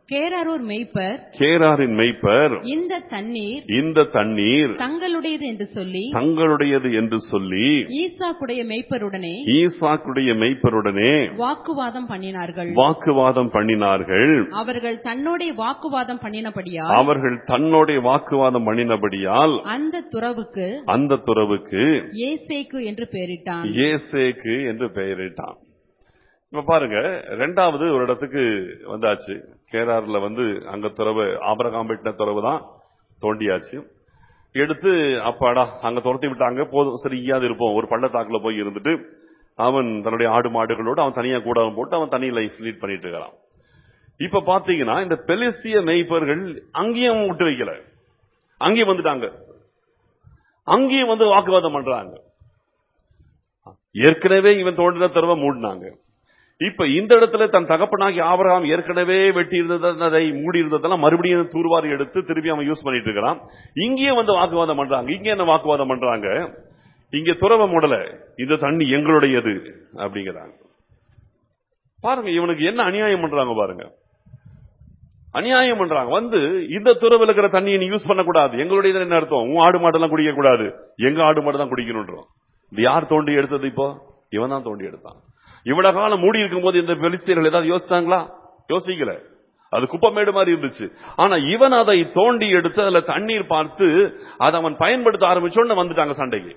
கேராரூர் மெய்ப்பர் கேராரின் மெய்ப்பர் இந்த தண்ணீர் இந்த தண்ணீர் தங்களுடையது என்று சொல்லி தங்களுடையது என்று சொல்லி ஈசாக்குடைய மெய்ப்பருடனே ஈசாக்குடைய மெய்ப்பருடனே வாக்குவாதம் பண்ணினார்கள் வாக்குவாதம் பண்ணினார்கள் அவர்கள் தன்னோட வாக்குவாதம் பண்ணினபடியால் அவர்கள் தன்னோட வாக்குவாதம் பண்ணினபடியால் அந்த துறவுக்கு அந்த துறவுக்கு ஏசேக்கு என்று பெயரிட்டான் ஏசேக்கு என்று பெயரிட்டான் இப்ப பாருங்க ரெண்டாவது ஒரு இடத்துக்கு வந்தாச்சு கேரார்ல வந்து அங்க துறவு ஆபரகாம் வெட்டின துறவு தான் தோண்டியாச்சு எடுத்து அப்பாடா அங்க துரத்தி விட்டாங்க போதும் சரி இங்கேயாவது இருப்போம் ஒரு பள்ளத்தாக்குல போய் இருந்துட்டு அவன் தன்னுடைய ஆடு மாடுகளோடு அவன் தனியா கூடாரம் போட்டு அவன் தனி லைஃப் லீட் பண்ணிட்டு இருக்கிறான் இப்ப பாத்தீங்கன்னா இந்த பெலிஸ்திய மெய்ப்பர்கள் அங்கேயும் விட்டு வைக்கல அங்கேயும் வந்துட்டாங்க அங்கேயும் வந்து வாக்குவாதம் பண்றாங்க ஏற்கனவே இவன் தோண்டின தடவை மூடினாங்க இப்ப இந்த இடத்துல தன் தகப்பனாகி ஆபரகாம் ஏற்கனவே வெட்டி இருந்ததை மூடி இருந்ததெல்லாம் மறுபடியும் தூர்வாரி எடுத்து திருப்பி அவன் யூஸ் பண்ணிட்டு இருக்கிறான் இங்கேயும் வந்து வாக்குவாதம் பண்றாங்க இங்க என்ன வாக்குவாதம் பண்றாங்க இங்க துறவ மூடல இந்த தண்ணி எங்களுடையது அப்படிங்கிறாங்க பாருங்க இவனுக்கு என்ன அநியாயம் பண்றாங்க பாருங்க அநியாயம் பண்றாங்க வந்து இந்த துறவில் இருக்கிற தண்ணியை நீ யூஸ் பண்ணக்கூடாது எங்களுடையது என்ன அர்த்தம் உன் ஆடு மாடெல்லாம் குடிக்க கூடாது எங்க ஆடு மாடு தான் குடிக்கணும்ன்றோம் இது யார் தோண்டி எடுத்தது இப்போ இவன் தான் தோண்டி எடுத்தான் இவ்வளவு காலம் மூடி இருக்கும்போது இந்த பெலிஸ்தீர்கள் ஏதாவது யோசிச்சாங்களா யோசிக்கல அது குப்பமேடு மாதிரி இருந்துச்சு ஆனா இவன் அதை தோண்டி எடுத்து அதுல தண்ணீர் பார்த்து அதை அவன் பயன்படுத்த ஆரம்பிச்சோன்னு வந்துட்டாங்க சண்டைக்கு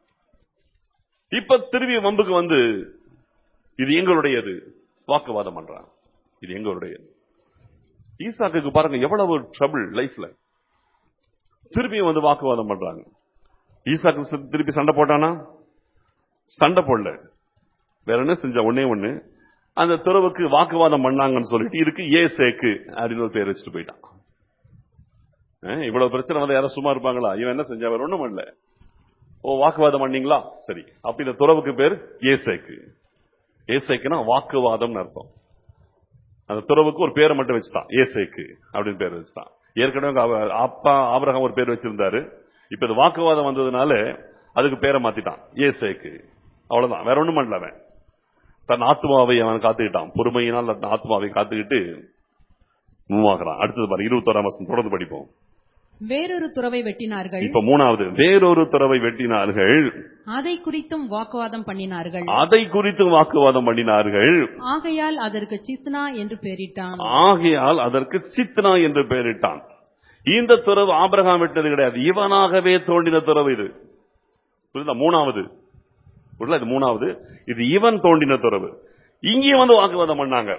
இப்ப திரும்பி வம்புக்கு வந்து இது எங்களுடையது வாக்குவாதம் பண்றான் இது எங்களுடையது ஈசாக்குக்கு பாருங்க எவ்வளவு ட்ரபிள் லைஃப்ல திருப்பி வந்து வாக்குவாதம் பண்றாங்க ஈசாக்கு சி- திருப்பி சண்டை போட்டானா சண்டை போடல வேற என்ன செஞ்சா ஒண்ணே ஒண்ணு அந்த துறவுக்கு வாக்குவாதம் பண்ணாங்கன்னு சொல்லிட்டு இதுக்கு ஏ சேக்கு அப்படின்னு ஒரு பேர் வச்சுட்டு போயிட்டான் அஹ், இவ்வளவு பிரச்சனை வந்து யாரும் சும்மா இருப்பாங்களா இவன் என்ன செஞ்சா வேற ஒண்ணும் பண்ணல ஓ வாக்குவாதம் பண்ணீங்களா சரி அப்ப இந்த துறவுக்கு பேர் ஏசேக்கு ஏசேக்குனா வாக்குவாதம்னு அர்த்தம் அந்த துறவுக்கு ஒரு பேரை மட்டும் வச்சுட்டான் ஏசேக்கு அப்படின்னு பேர் வச்சுட்டான் ஏற்கனவே அவ- அப்பா ஆபிரகாம் ஒரு பேர் வச்சிருந்தாரு இப்ப இது வாக்குவாதம் வந்ததுனால அதுக்கு பேரை மாத்திட்டான் ஏசேக்கு அவ்வளவுதான் வேற ஒண்ணும் பண்ணல அவன் தன் ஆத்மாவை அவன் காத்துக்கிட்டான் பொறுமையினால் தன் ஆத்மாவை காத்துக்கிட்டு மூவாகிறான் அடுத்தது பாரு இருபத்தோராம் வருஷம் தொடர்ந்து படிப்போம் வேறொரு துறவை வெட்டினார்கள் இப்ப மூணாவது வேறொரு துறவை வெட்டினார்கள் அதை குறித்தும் வாக்குவாதம் பண்ணினார்கள் அதை குறித்து வாக்குவாதம் பண்ணினார்கள் ஆகையால் அதற்கு சித்னா என்று பெயரிட்டான் ஆகையால் அதற்கு சித்னா என்று பெயரிட்டான் இந்த துறவு ஆபிரகாம் விட்டது கிடையாது இவனாகவே தோண்டின துறவு இது புரியுதா மூணாவது புரியல இது மூணாவது இது இவன் தோண்டின துறவு இங்கே வந்து வாக்குவாதம் பண்ணாங்க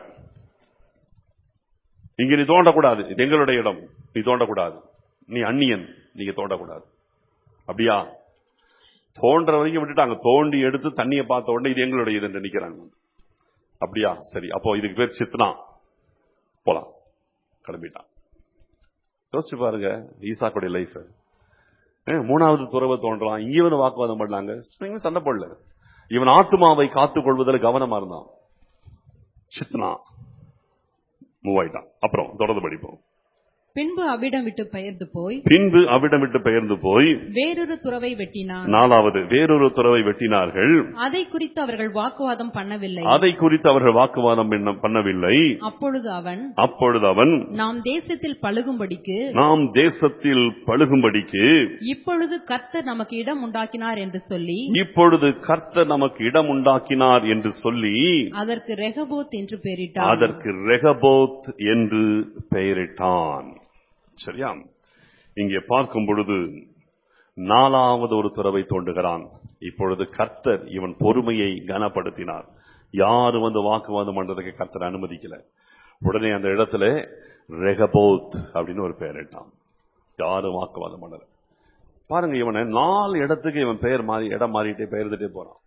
இங்க நீ தோண்டக்கூடாது இது எங்களுடைய இடம் நீ தோண்டக்கூடாது நீ அந்நியன் நீங்க தோண்டக்கூடாது அப்படியா தோன்ற வரைக்கும் விட்டுட்டாங்க தோண்டி எடுத்து தண்ணியை பார்த்த உடனே இது எங்களுடைய இது என்று நிக்கிறாங்க அப்படியா சரி அப்போ இதுக்கு பேர் சித்னா போலாம் கிளம்பிட்டான் யோசிச்சு பாருங்க ஈசாக்குடைய லைஃப் மூணாவது துறவை தோன்றான் இங்க வந்து வாக்குவாதம் பண்ணாங்க இவன் சண்டை போடல இவன் ஆத்துமாவை காத்துக் கொள்வதில் கவனமா இருந்தான் சித்னா மூவ் ஆயிட்டான் அப்புறம் தொடர்ந்து படிப்போம் பின்பு அவ்விடம் விட்டு பெயர்ந்து போய் பின்பு அவ்விடம் விட்டு பெயர்ந்து போய் வேறொரு துறவை வெட்டினான் நாலாவது வேறொரு துறவை வெட்டினார்கள் அதை குறித்து அவர்கள் வாக்குவாதம் பண்ணவில்லை அதை குறித்து அவர்கள் வாக்குவாதம் பண்ண- பண்ணவில்லை அப்பொழுது அவன் அப்பொழுது அவன் நாம் தேசத்தில் பழுகும்படிக்கு நாம் தேசத்தில் பழுகும்படிக்கு இப்பொழுது கர்த்தர் நமக்கு இடம் உண்டாக்கினார் என்று சொல்லி இப்பொழுது கர்த்தர் நமக்கு இடம் உண்டாக்கினார் என்று சொல்லி அதற்கு ரெகபோத் என்று பெயரிட்டான் அதற்கு ரெகபோத் என்று பெயரிட்டான் சரியா இங்கே பார்க்கும் பொழுது நாலாவது ஒரு துறவை தோண்டுகிறான் இப்பொழுது கர்த்தர் இவன் பொறுமையை கனப்படுத்தினார் யாரும் வந்து வாக்குவாதம் பண்றதுக்கு கர்த்தர் அனுமதிக்கல உடனே அந்த இடத்துல ரெகபோத் அப்படின்னு ஒரு பெயரிட்டான் யாரும் வாக்குவாதம் பண்ணல பாருங்க இவனை நாலு இடத்துக்கு இவன் பெயர் மாறி இடம் மாறிட்டே பெயர்ந்துட்டே போறான்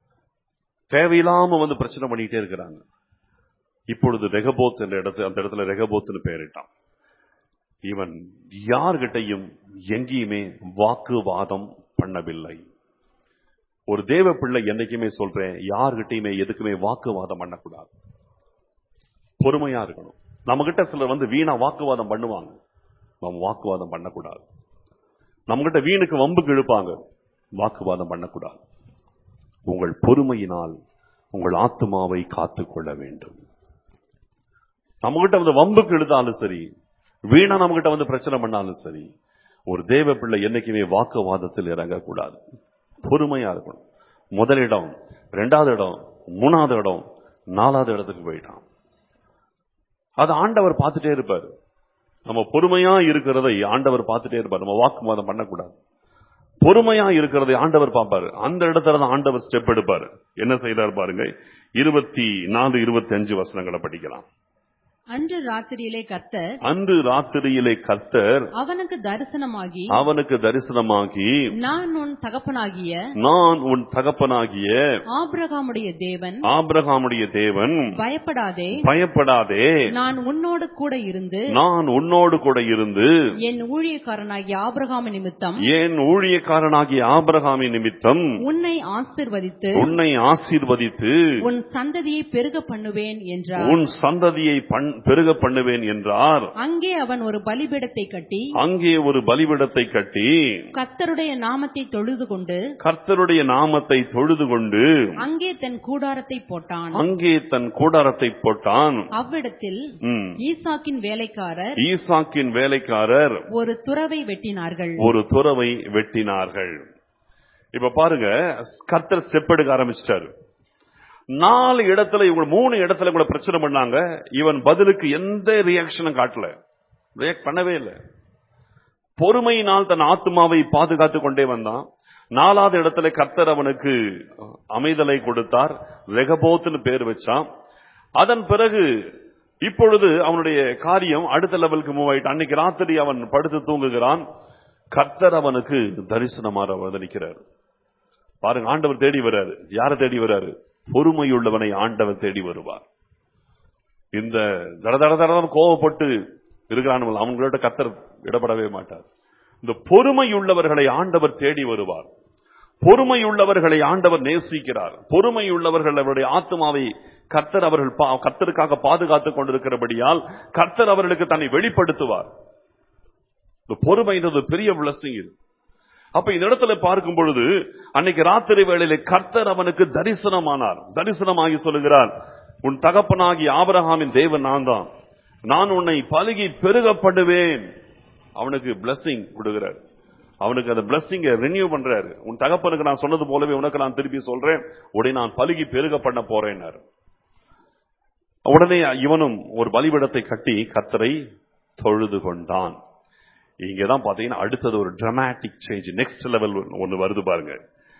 தேவையில்லாம வந்து பிரச்சனை பண்ணிட்டே இருக்கிறாங்க இப்பொழுது ரெகபோத் என்ற இடத்துல அந்த இடத்துல ரெகபோத்னு பெயரிட்டான் இவன் யார்கிட்டையும் எங்கேயுமே வாக்குவாதம் பண்ணவில்லை ஒரு தேவ பிள்ளை என்னைக்குமே சொல்றேன் யார்கிட்டயுமே எதுக்குமே வாக்குவாதம் பண்ணக்கூடாது பொறுமையா இருக்கணும் நம்ம கிட்ட சிலர் வந்து வீணா வாக்குவாதம் பண்ணுவாங்க நம்ம வாக்குவாதம் பண்ணக்கூடாது நம்ம கிட்ட வீணுக்கு வம்புக்கு இழுப்பாங்க வாக்குவாதம் பண்ணக்கூடாது உங்கள் பொறுமையினால் உங்கள் ஆத்மாவை காத்துக்கொள்ள வேண்டும் நம்ம கிட்ட வந்து வம்புக்கு எழுதாலும் சரி வீணா நம்ம கிட்ட வந்து பிரச்சனை பண்ணாலும் சரி ஒரு தேவ பிள்ளை என்னைக்குமே வாக்குவாதத்தில் இறங்கக்கூடாது பொறுமையா இருக்கணும் முதலிடம் ரெண்டாவது இடம் மூணாவது இடம் நாலாவது இடத்துக்கு போயிட்டான் அது ஆண்டவர் பார்த்துட்டே இருப்பார் நம்ம பொறுமையா இருக்கிறதை ஆண்டவர் பார்த்துட்டே இருப்பார் நம்ம வாக்குவாதம் பண்ணக்கூடாது பொறுமையா இருக்கிறதை ஆண்டவர் பார்ப்பாரு அந்த இடத்துல தான் ஆண்டவர் ஸ்டெப் எடுப்பாரு என்ன செய்தார் பாருங்க இருபத்தி நாலு இருபத்தி அஞ்சு வசனங்களை படிக்கலாம் அன்று ராத்திரியிலே கர்த்தர் அன்று ராத்திரியிலே கர்த்தர் அவனுக்கு தரிசனமாகி அவனுக்கு தரிசனமாகி நான் உன் தகப்பனாகிய நான் உன் தகப்பனாகிய ஆபிரகாமுடைய தேவன் ஆபிரகாமுடைய தேவன் பயப்படாதே பயப்படாதே நான் உன்னோடு கூட இருந்து நான் உன்னோடு கூட இருந்து என் ஊழியக்காரனாகிய ஆபிரகாம் நிமித்தம் என் ஊழியக்காரனாகிய ஆபிரகாமின் நிமித்தம் உன்னை ஆசிர்வதித்து உன்னை ஆசீர்வதித்து உன் சந்ததியை பெருக பண்ணுவேன் என்றார் உன் சந்ததியை பண்- பெருக பண்ணுவேன் என்றார் அங்கே அவன் ஒரு பலிபீடத்தை கட்டி அங்கே ஒரு பலிபிடத்தை கட்டி கர்த்தருடைய நாமத்தை தொழுது கொண்டு கர்த்தருடைய நாமத்தை தொழுது கொண்டு அங்கே தன் கூடாரத்தை போட்டான் அங்கே தன் கூடாரத்தை போட்டான் அவ்விடத்தில் ம். ஈசாக்கின் வேலைக்காரர் ஈசாக்கின் வேலைக்காரர் ஒரு துறவை வெட்டினார்கள் ஒரு துறவை வெட்டினார்கள் இப்ப பாருங்க கர்த்தர் ஸ்டெப் எடுக்க ஆரம்பிச்சிட்டாரு நாலு இடத்துல இவங்க மூணு இடத்துல இவங்களை பிரச்சனை பண்ணாங்க இவன் பதிலுக்கு எந்த ரியாக்ஷனும் காட்டல ரியாக்ட் பண்ணவே இல்லை பொறுமையினால் தன் ஆத்மாவை பாதுகாத்துக் கொண்டே வந்தான் நாலாவது இடத்துல கர்த்தர் அவனுக்கு அமைதலை கொடுத்தார் ரெகபோத்னு பேர் வச்சான் அதன் பிறகு இப்பொழுது அவனுடைய காரியம் அடுத்த லெவலுக்கு மூவ் ஆயிட்டு அன்னைக்கு ராத்திரி அவன் படுத்து தூங்குகிறான் கர்த்தர் அவனுக்கு தரிசனமாக வந்து நிற்கிறார் பாருங்க ஆண்டவர் தேடி வராரு யாரை தேடி வராரு பொறுமையுள்ளவனை ஆண்டவர் தேடி வருவார் இந்த தட தட தடன்னு கோவப்பட்டு இருக்கிறான் அவங்களோட கத்தர் இடப்படவே மாட்டார் இந்த பொறுமையுள்ளவர்களை ஆண்டவர் தேடி வருவார் பொறுமையுள்ளவர்களை ஆண்டவர் நேசிக்கிறார் பொறுமையுள்ளவர்கள் அவருடைய ஆத்மாவை கர்த்தர் அவர்கள் பா- கர்த்தருக்காக பாதுகாத்துக் கொண்டிருக்கிறபடியால் கர்த்தர் அவர்களுக்கு தன்னை வெளிப்படுத்துவார் இந்த பொறுமைன்றது பெரிய blessing இது அப்ப இந்த இடத்துல பார்க்கும் பொழுது அன்னைக்கு ராத்திரி வேளையில கர்த்தர் அவனுக்கு தரிசனமானார் தரிசனமாகி சொல்லுகிறார் உன் தகப்பனாகி ஆபிரகாமின் தேவன் நான் தான் நான் உன்னை பலுகி பெருகப்படுவேன் அவனுக்கு blessing கொடுக்கிறார் அவனுக்கு அந்த blessing ரினியூ பண்றாரு உன் தகப்பனுக்கு நான் சொன்னது போலவே உனக்கு நான் திருப்பி சொல்றேன் உடனே நான் பலுகி பெருக பண்ண போறேன்னாரு உடனே இவனும் ஒரு பலிபீடத்தை கட்டி கர்த்தரை தொழுது கொண்டான் இங்கதான் பாத்தீங்கன்னா அடுத்தது ஒரு டிராமாட்டிக் சேஞ்ச் நெக்ஸ்ட் லெவல் ஒன்னு வருது பாருங்க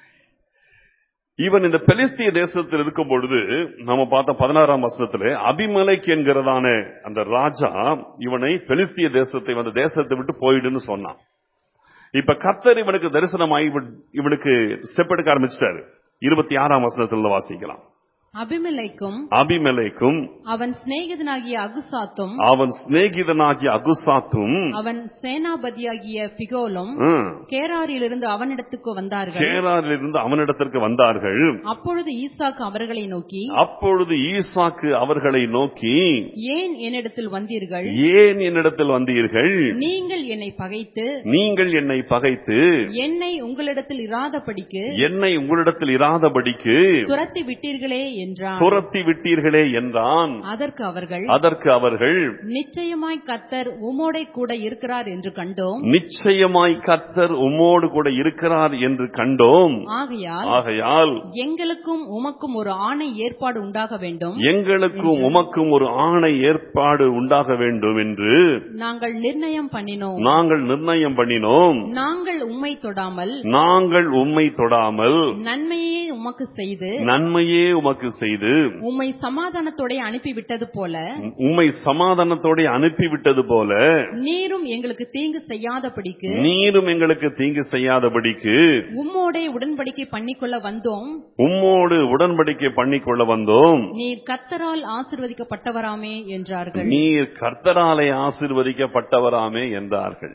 இவன் இந்த பெலிஸ்திய தேசத்தில் இருக்கும் பொழுது நம்ம பார்த்த பதினாறாம் வசனத்துல அபிமலைக் என்கிறதான அந்த ராஜா இவனை பெலிஸ்திய தேசத்தை அந்த தேசத்தை விட்டு போயிடுன்னு சொன்னான் இப்ப கர்த்தர் இவனுக்கு தரிசனமாகி இவன்- இவனுக்கு ஸ்டெப் எடுக்க ஆரம்பிச்சிட்டாரு இருபத்தி ஆறாம் வசனத்துல வாசிக்கலாம் அபிமெலைக்கும் அபிமலைக்கும் அவன் சிநேகிதனாகிய அகுசாத்தும் அவன் சிநேகிதனாகிய அகுசாத்தும் அவன் சேனாபதியாகிய பிகோலும் ம், கேராரிலிருந்து அவனிடத்துக்கு வந்தார்கள் கேராரிலிருந்து அவனிடத்திற்கு வந்தார்கள் அப்பொழுது ஈசாக்கு அவர்களை நோக்கி அப்பொழுது ஈசாக்கு அவர்களை நோக்கி ஏன் என்னிடத்தில் வந்தீர்கள் ஏன் என்னிடத்தில் வந்தீர்கள் நீங்கள் என்னை பகைத்து நீங்கள் என்னை பகைத்து என்னை உங்களிடத்தில் இராதபடிக்கு என்னை உங்களிடத்தில் இராதபடிக்கு துரத்தி விட்டீர்களே என்றான் துரத்தி விட்டீர்களே என்றான் அதற்கு அவர்கள் அதற்கு அவர்கள் நிச்சயமாய் கத்தர் உமோடே கூட இருக்கிறார் என்று கண்டோம் நிச்சயமாய் கர்த்தர் உம்மோடு கூட இருக்கிறார் என்று கண்டோம் ஆகையால் ஆகையால் எங்களுக்கும் உமக்கும் ஒரு ஆணை ஏற்பாடு உண்டாக வேண்டும் எங்களுக்கும் உமக்கும் ஒரு ஆணை ஏற்பாடு உண்டாக வேண்டும் என்று நாங்கள் நிர்ணயம் பண்ணினோம் நாங்கள் நிர்ணயம் பண்ணினோம் நாங்கள் உம்மை தொடாமல் நாங்கள் உம்மை தொடாமல் நன்மையே உமக்கு செய்து நன்மையே உமக்கு செய்து உம்மை சமாதானத்தோட அனுப்பிவிட்டது போல உம்மை சமாதானத்தோட அனுப்பிவிட்டது போல நீரும் எங்களுக்கு தீங்கு செய்யாதபடிக்கு நீரும் எங்களுக்கு தீங்கு செய்யாதபடிக்கு உம்மோடே உடன்படிக்கை பண்ணிக்கொள்ள வந்தோம் உம்மோடு உடன்படிக்கை பண்ணிக்கொள்ள வந்தோம் நீர் கத்தரால் ஆசிர்வதிக்கப்பட்டவராமே என்றார்கள் நீர் கர்த்தராலே ஆசீர்வதிக்கப்பட்டவராமே என்றார்கள்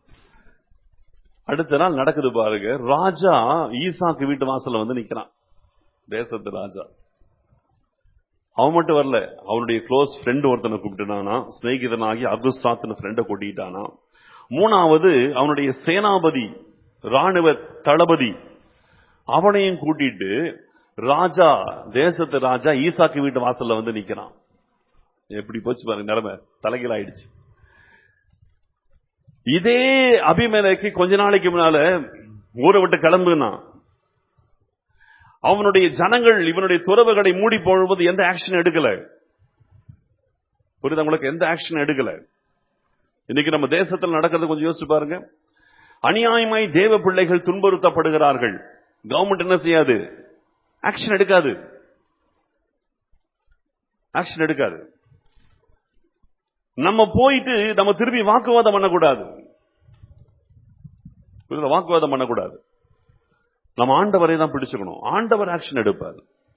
அடுத்த நாள் நடக்குது பாருங்க ராஜா ஈசாக்கு வீட்டு வாசல்ல வந்து நிக்கிறான் தேசத்து ராஜா அவன் மட்டும் வரல அவனுடைய க்ளோஸ் ஃப்ரெண்ட் ஒருத்தனை கூப்பிட்டுனானா சிநேகிதனாகி அகுஸ்தாத்னு ஃப்ரெண்டை கூட்டிட்டானா மூணாவது அவனுடைய சேனாபதி ராணுவ தளபதி அவனையும் கூட்டிட்டு ராஜா தேசத்து ராஜா ஈசாக்கு வீட்டு வாசல்ல வந்து நிக்கிறான் எப்படி போச்சு பாருங்க நிலைமை தலைகீழ ஆயிடுச்சு இதே அபிமேலைக்கு கொஞ்ச நாளைக்கு முன்னால ஊரை விட்டு கிளம்புனா அவனுடைய ஜனங்கள் இவனுடைய துறவுகளை மூடி போடுவது எந்த ஆக்ஷன் எடுக்கல புரியுது உங்களுக்கு எந்த ஆக்ஷன் எடுக்கல இன்னைக்கு நம்ம தேசத்தில் நடக்கிறது கொஞ்சம் யோசிச்சு பாருங்க அநியாயமாய் தேவ பிள்ளைகள் துன்புறுத்தப்படுகிறார்கள் கவர்மெண்ட் என்ன செய்யாது ஆக்ஷன் எடுக்காது ஆக்ஷன் எடுக்காது நம்ம போயிட்டு நம்ம திருப்பி வாக்குவாதம் பண்ணக்கூடாது புரியுதா? வாக்குவாதம் பண்ணக்கூடாது நம்ம ஆண்டவரை தான் பிடிச்சுக்கணும் ஆண்டவர் ஆக்ஷன் எடுப்பார்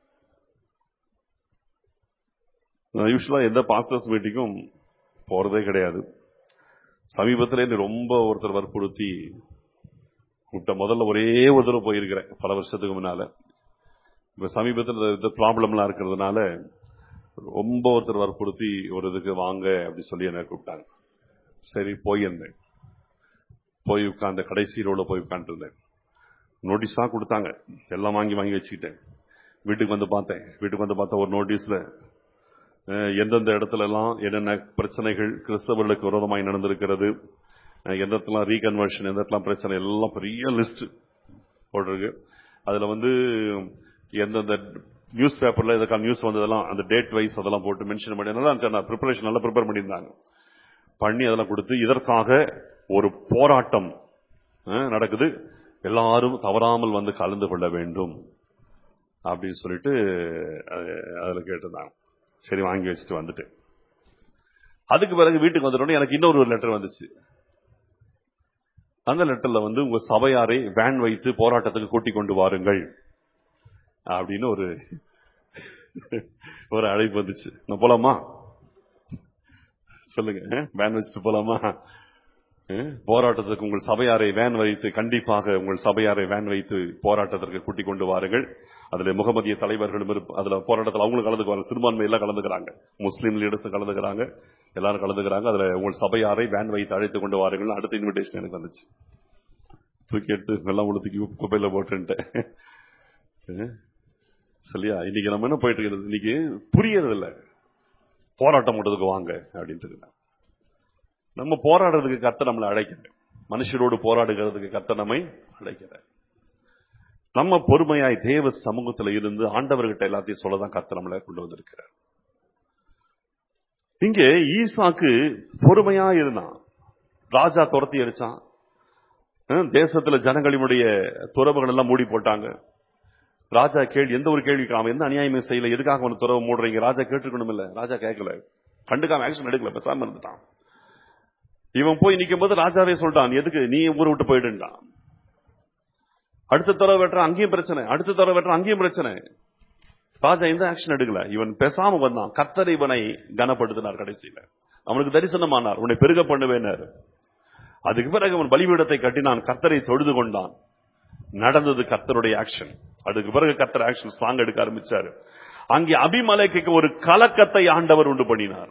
நான் யூஸ்வலா எந்த பாஸ்டர்ஸ் மீட்டிங்கும் போறதே கிடையாது சமீபத்தில் என்னை ரொம்ப ஒருத்தர் வற்புறுத்தி கூப்பிட்ட முதல்ல ஒரே ஒரு தடவை போயிருக்கிறேன் பல வருஷத்துக்கு முன்னால இப்ப சமீபத்தில் இந்த ப்ராப்ளம்லாம் இருக்கிறதுனால ரொம்ப ஒருத்தர் வற்புறுத்தி ஒரு இதுக்கு வாங்க அப்படி சொல்லி என்ன கூப்பிட்டாங்க சரி போயிருந்தேன் போய் உட்கார்ந்த கடைசி ரோல போய் உட்காந்துருந்தேன் நோட்டீஸ் தான் கொடுத்தாங்க எல்லாம் வாங்கி வாங்கி வச்சுக்கிட்டேன் வீட்டுக்கு வந்து பார்த்தேன் வீட்டுக்கு வந்து பார்த்தா ஒரு நோட்டீஸ்ல அஹ், எந்தெந்த இடத்துல எல்லாம் என்னென்ன பிரச்சனைகள் கிறிஸ்தவர்களுக்கு விரோதமாய் நடந்திருக்கிறது அஹ், எந்த இடத்துலாம் ரீகன்வர்ஷன் எந்த இடத்துலாம் பிரச்சனை எல்லாம் பெரிய லிஸ்ட் போட்டிருக்கு அதுல வந்து எந்தெந்த நியூஸ் பேப்பர்ல இதுக்கான நியூஸ் வந்ததெல்லாம் அந்த டேட் வைஸ் அதெல்லாம் போட்டு மென்ஷன் பண்ணி நல்லா இருந்துச்சு ப்ரிப்பரேஷன் நல்லா ப்ரிப்பேர் பண்ணியிருந்தாங்க பண்ணி அதெல்லாம் கொடுத்து இதற்காக ஒரு போராட்டம் அஹ், நடக்குது எல்லாரும் தவறாமல் வந்து கலந்து கொள்ள வேண்டும் அப்படின்னு சொல்லிட்டு அஹ், அதுல கேட்டிருந்தாங்க சரி வாங்கி வச்சுட்டு வந்துட்டேன் அதுக்கு பிறகு வீட்டுக்கு வந்துட்டோன்னே எனக்கு இன்னொரு ஒரு லெட்டர் வந்துச்சு அந்த லெட்டர்ல வந்து உங்க சபையாரை வேன் வைத்து போராட்டத்துக்கு கூட்டிக் கொண்டு வாருங்கள் அப்படின்னு ஒரு ஒரு அழைப்பு வந்துச்சு நான் போலாமா சொல்லுங்க அஹ், வேன் வச்சுட்டு போலாமா அஹ், போராட்டத்துக்கு உங்கள் சபையாரை வேன் வைத்து கண்டிப்பாக உங்கள் சபையாரை வேன் வைத்து போராட்டத்திற்கு கூட்டிக் கொண்டு வாருங்கள் அதுல முகமதிய தலைவர்களும் இருப்ப- அதுல போராட்டத்தில் அவங்களும் கலந்துக்குவாங்க சிறுபான்மை எல்லாம் கலந்துக்கிறாங்க முஸ்லீம் லீடர்ஸ் கலந்துக்கிறாங்க எல்லாரும் கலந்துக்கிறாங்க அதுல உங்கள் சபையாரை வேன் வைத்து அழைத்து கொண்டு வாருங்கள் அடுத்த இன்விடேஷன் எனக்கு வந்துச்சு தூக்கி எடுத்து எல்லாம் உளுத்துக்கி குப்பையில போட்டுன்ட்டேன் அஹ், சரியா இன்னைக்கு நம்ம என்ன போயிட்டு இருக்கிறது இன்னைக்கு புரியறது இல்ல போராட்டம் பண்றதுக்கு வாங்க அப்படின்ட்டு இருக்கிறாங்க. நம்ம போராடுறதுக்கு கத்த நம்மளை அழைக்கிறேன் மனுஷரோடு போராடுகிறதுக்கு கத்த நம்மை அழைக்கிறேன் நம்ம பொறுமையாய் தேவ சமூகத்துல இருந்து ஆண்டவர்கிட்ட எல்லாத்தையும் சொல்லதான் கத்த நம்மளை கொண்டு வந்திருக்கிறார் இங்கே ஈசாக்கு பொறுமையா இருந்தான் ராஜா துரத்தி அடிச்சான் ஹம், தேசத்துல ஜனங்களினுடைய துறவுகள் எல்லாம் மூடி போட்டாங்க ராஜா கேள்வி எந்த ஒரு கேள்விக்கு அவன் எந்த அநியாயமே செய்யல எதுக்காக அவன் துறவு மூடுறீங்க ராஜா கேட்டுக்கணும் இல்ல ராஜா கேட்கல கண்டுக்காம ஆக்ஷன் எடுக்கல பேசாம இருந்துட்டான் இவன் போய் நிக்கும் போது ராஜாவே சொல்லிட்டான் எதுக்கு நீ ஊரை விட்டு போயிடுன்றான் அடுத்த தடவை வெட்டுற அங்கேயும் பிரச்சனை அடுத்த தடவை வெட்டுற அங்கேயும் பிரச்சனை ராஜா எந்த ஆக்ஷன் எடுக்கல இவன் பேசாம வந்தான் கத்தர் இவனை கனப்படுத்தினார் கடைசியில அவனுக்கு தரிசனமானார் உன்னை பெருக பண்ணுவேனார் அதுக்கு பிறகு அவன் பலிபீடத்தை கட்டினான் கத்தரை தொழுது கொண்டான் நடந்தது கத்தருடைய ஆக்ஷன் அதுக்கு பிறகு கத்தர் ஆக்ஷன் ஸ்ட்ராங் எடுக்க ஆரம்பிச்சாரு அங்கே அபிமலைக்கு ஒரு கலக்கத்தை ஆண்டவர் உண்டு பண்ணினார்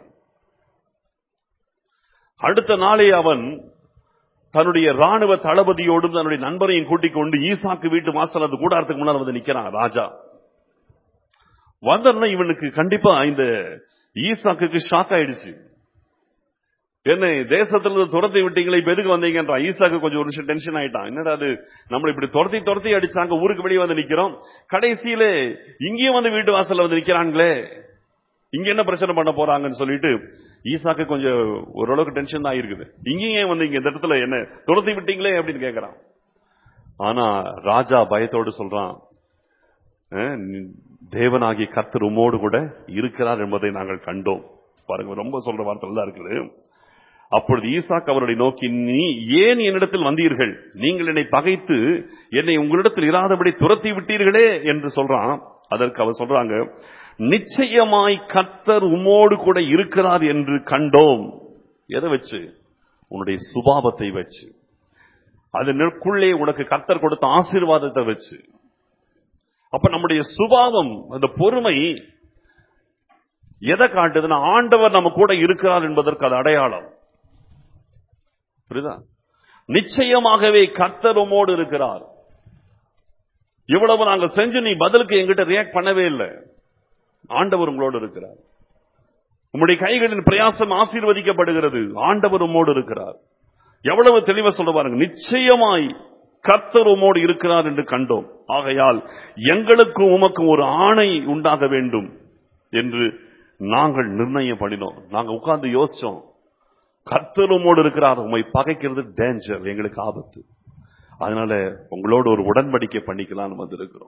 அடுத்த நாளே அவன் தன்னுடைய ராணுவ தளபதியோடும் தன்னுடைய நண்பரையும் கூட்டிக் கொண்டு ஈசாக்கு வீட்டு வாசல் அந்த கூடாரத்துக்கு முன்னால் வந்து நிக்கிறான் ராஜா வந்தோடனே இவனுக்கு கண்டிப்பா இந்த ஈசாக்குக்கு ஷாக் ஆயிடுச்சு என்ன தேசத்துல இருந்து துரத்தி விட்டீங்களே இப்ப எதுக்கு வந்தீங்கன்றான் ஈசாக்கு கொஞ்சம் ஒரு நிமிஷம் டென்ஷன் ஆயிட்டான் என்னடா அது நம்மள இப்படி துரத்தி துரத்தி அடிச்சாங்க ஊருக்கு வெளியே வந்து நிக்கிறோம் கடைசியில இங்கேயும் வந்து வீட்டு வாசல்ல வந்து நிக்கிறாங்களே இங்க என்ன பிரச்சனை பண்ண போறாங்கன்னு சொல்லிட்டு ஈசாக்கு கொஞ்சம் ஓரளவுக்கு டென்ஷன் தான் இருக்குது இங்கேயும் ஏன் வந்து இங்க இந்த இடத்துல என்ன துரத்தி விட்டீங்களே அப்படின்னு கேக்குறான் ஆனா ராஜா பயத்தோடு சொல்றான் அஹ், நீ- தேவனாகிய கர்த்தர் உம்மோடு கூட இருக்கிறார் என்பதை நாங்கள் கண்டோம் பாருங்க ரொம்ப சொல்ற வார்த்தை தான் இருக்குது அப்பொழுது ஈசாக் அவர்களை நோக்கி நீ ஏன் என்னிடத்தில் வந்தீர்கள் நீங்கள் என்னை பகைத்து என்னை உங்களிடத்தில் இராதபடி துரத்தி விட்டீர்களே என்று சொல்றான் அதற்கு அவர் சொல்றாங்க நிச்சயமாய் கர்த்தர் உம்மோடு கூட இருக்கிறார் என்று கண்டோம் எதை வச்சு உன்னுடைய சுபாவத்தை வச்சு அதனுக்குள்ளே உனக்கு கர்த்தர் கொடுத்த ஆசீர்வாதத்தை வச்சு அப்ப நம்முடைய சுபாவம் அந்த பொறுமை எதை காட்டுதுன்னா ஆண்டவர் நம்ம கூட இருக்கிறார் என்பதற்கு அது அடையாளம் புரியுதா நிச்சயமாகவே கர்த்தர் உம்மோடு இருக்கிறார் இவ்வளவு நாங்க செஞ்சு நீ பதிலுக்கு எங்கிட்ட ரியாக்ட் பண்ணவே இல்லை ஆண்டவர் உங்களோடு இருக்கிறார் உம்முடைய கைகளின் பிரயாசம் ஆசீர்வதிக்கப்படுகிறது ஆண்டவர் உம்மோடு இருக்கிறார் எவ்வளவு தெளிவா சொல்ல பாருங்க நிச்சயமாய் கர்த்தர் உம்மோடு இருக்கிறார் என்று கண்டோம் ஆகையால் எங்களுக்கும் உமக்கும் ஒரு ஆணை உண்டாக வேண்டும் என்று நாங்கள் நிர்ணயம் பண்ணினோம் நாங்க உட்கார்ந்து யோசிச்சோம் கர்த்தர் உம்மோடு இருக்கிறார் உம்மை பகைக்கிறது டேஞ்சர் எங்களுக்கு ஆபத்து அதனால உங்களோட ஒரு உடன்படிக்கை பண்ணிக்கலாம்னு வந்திருக்கிறோம்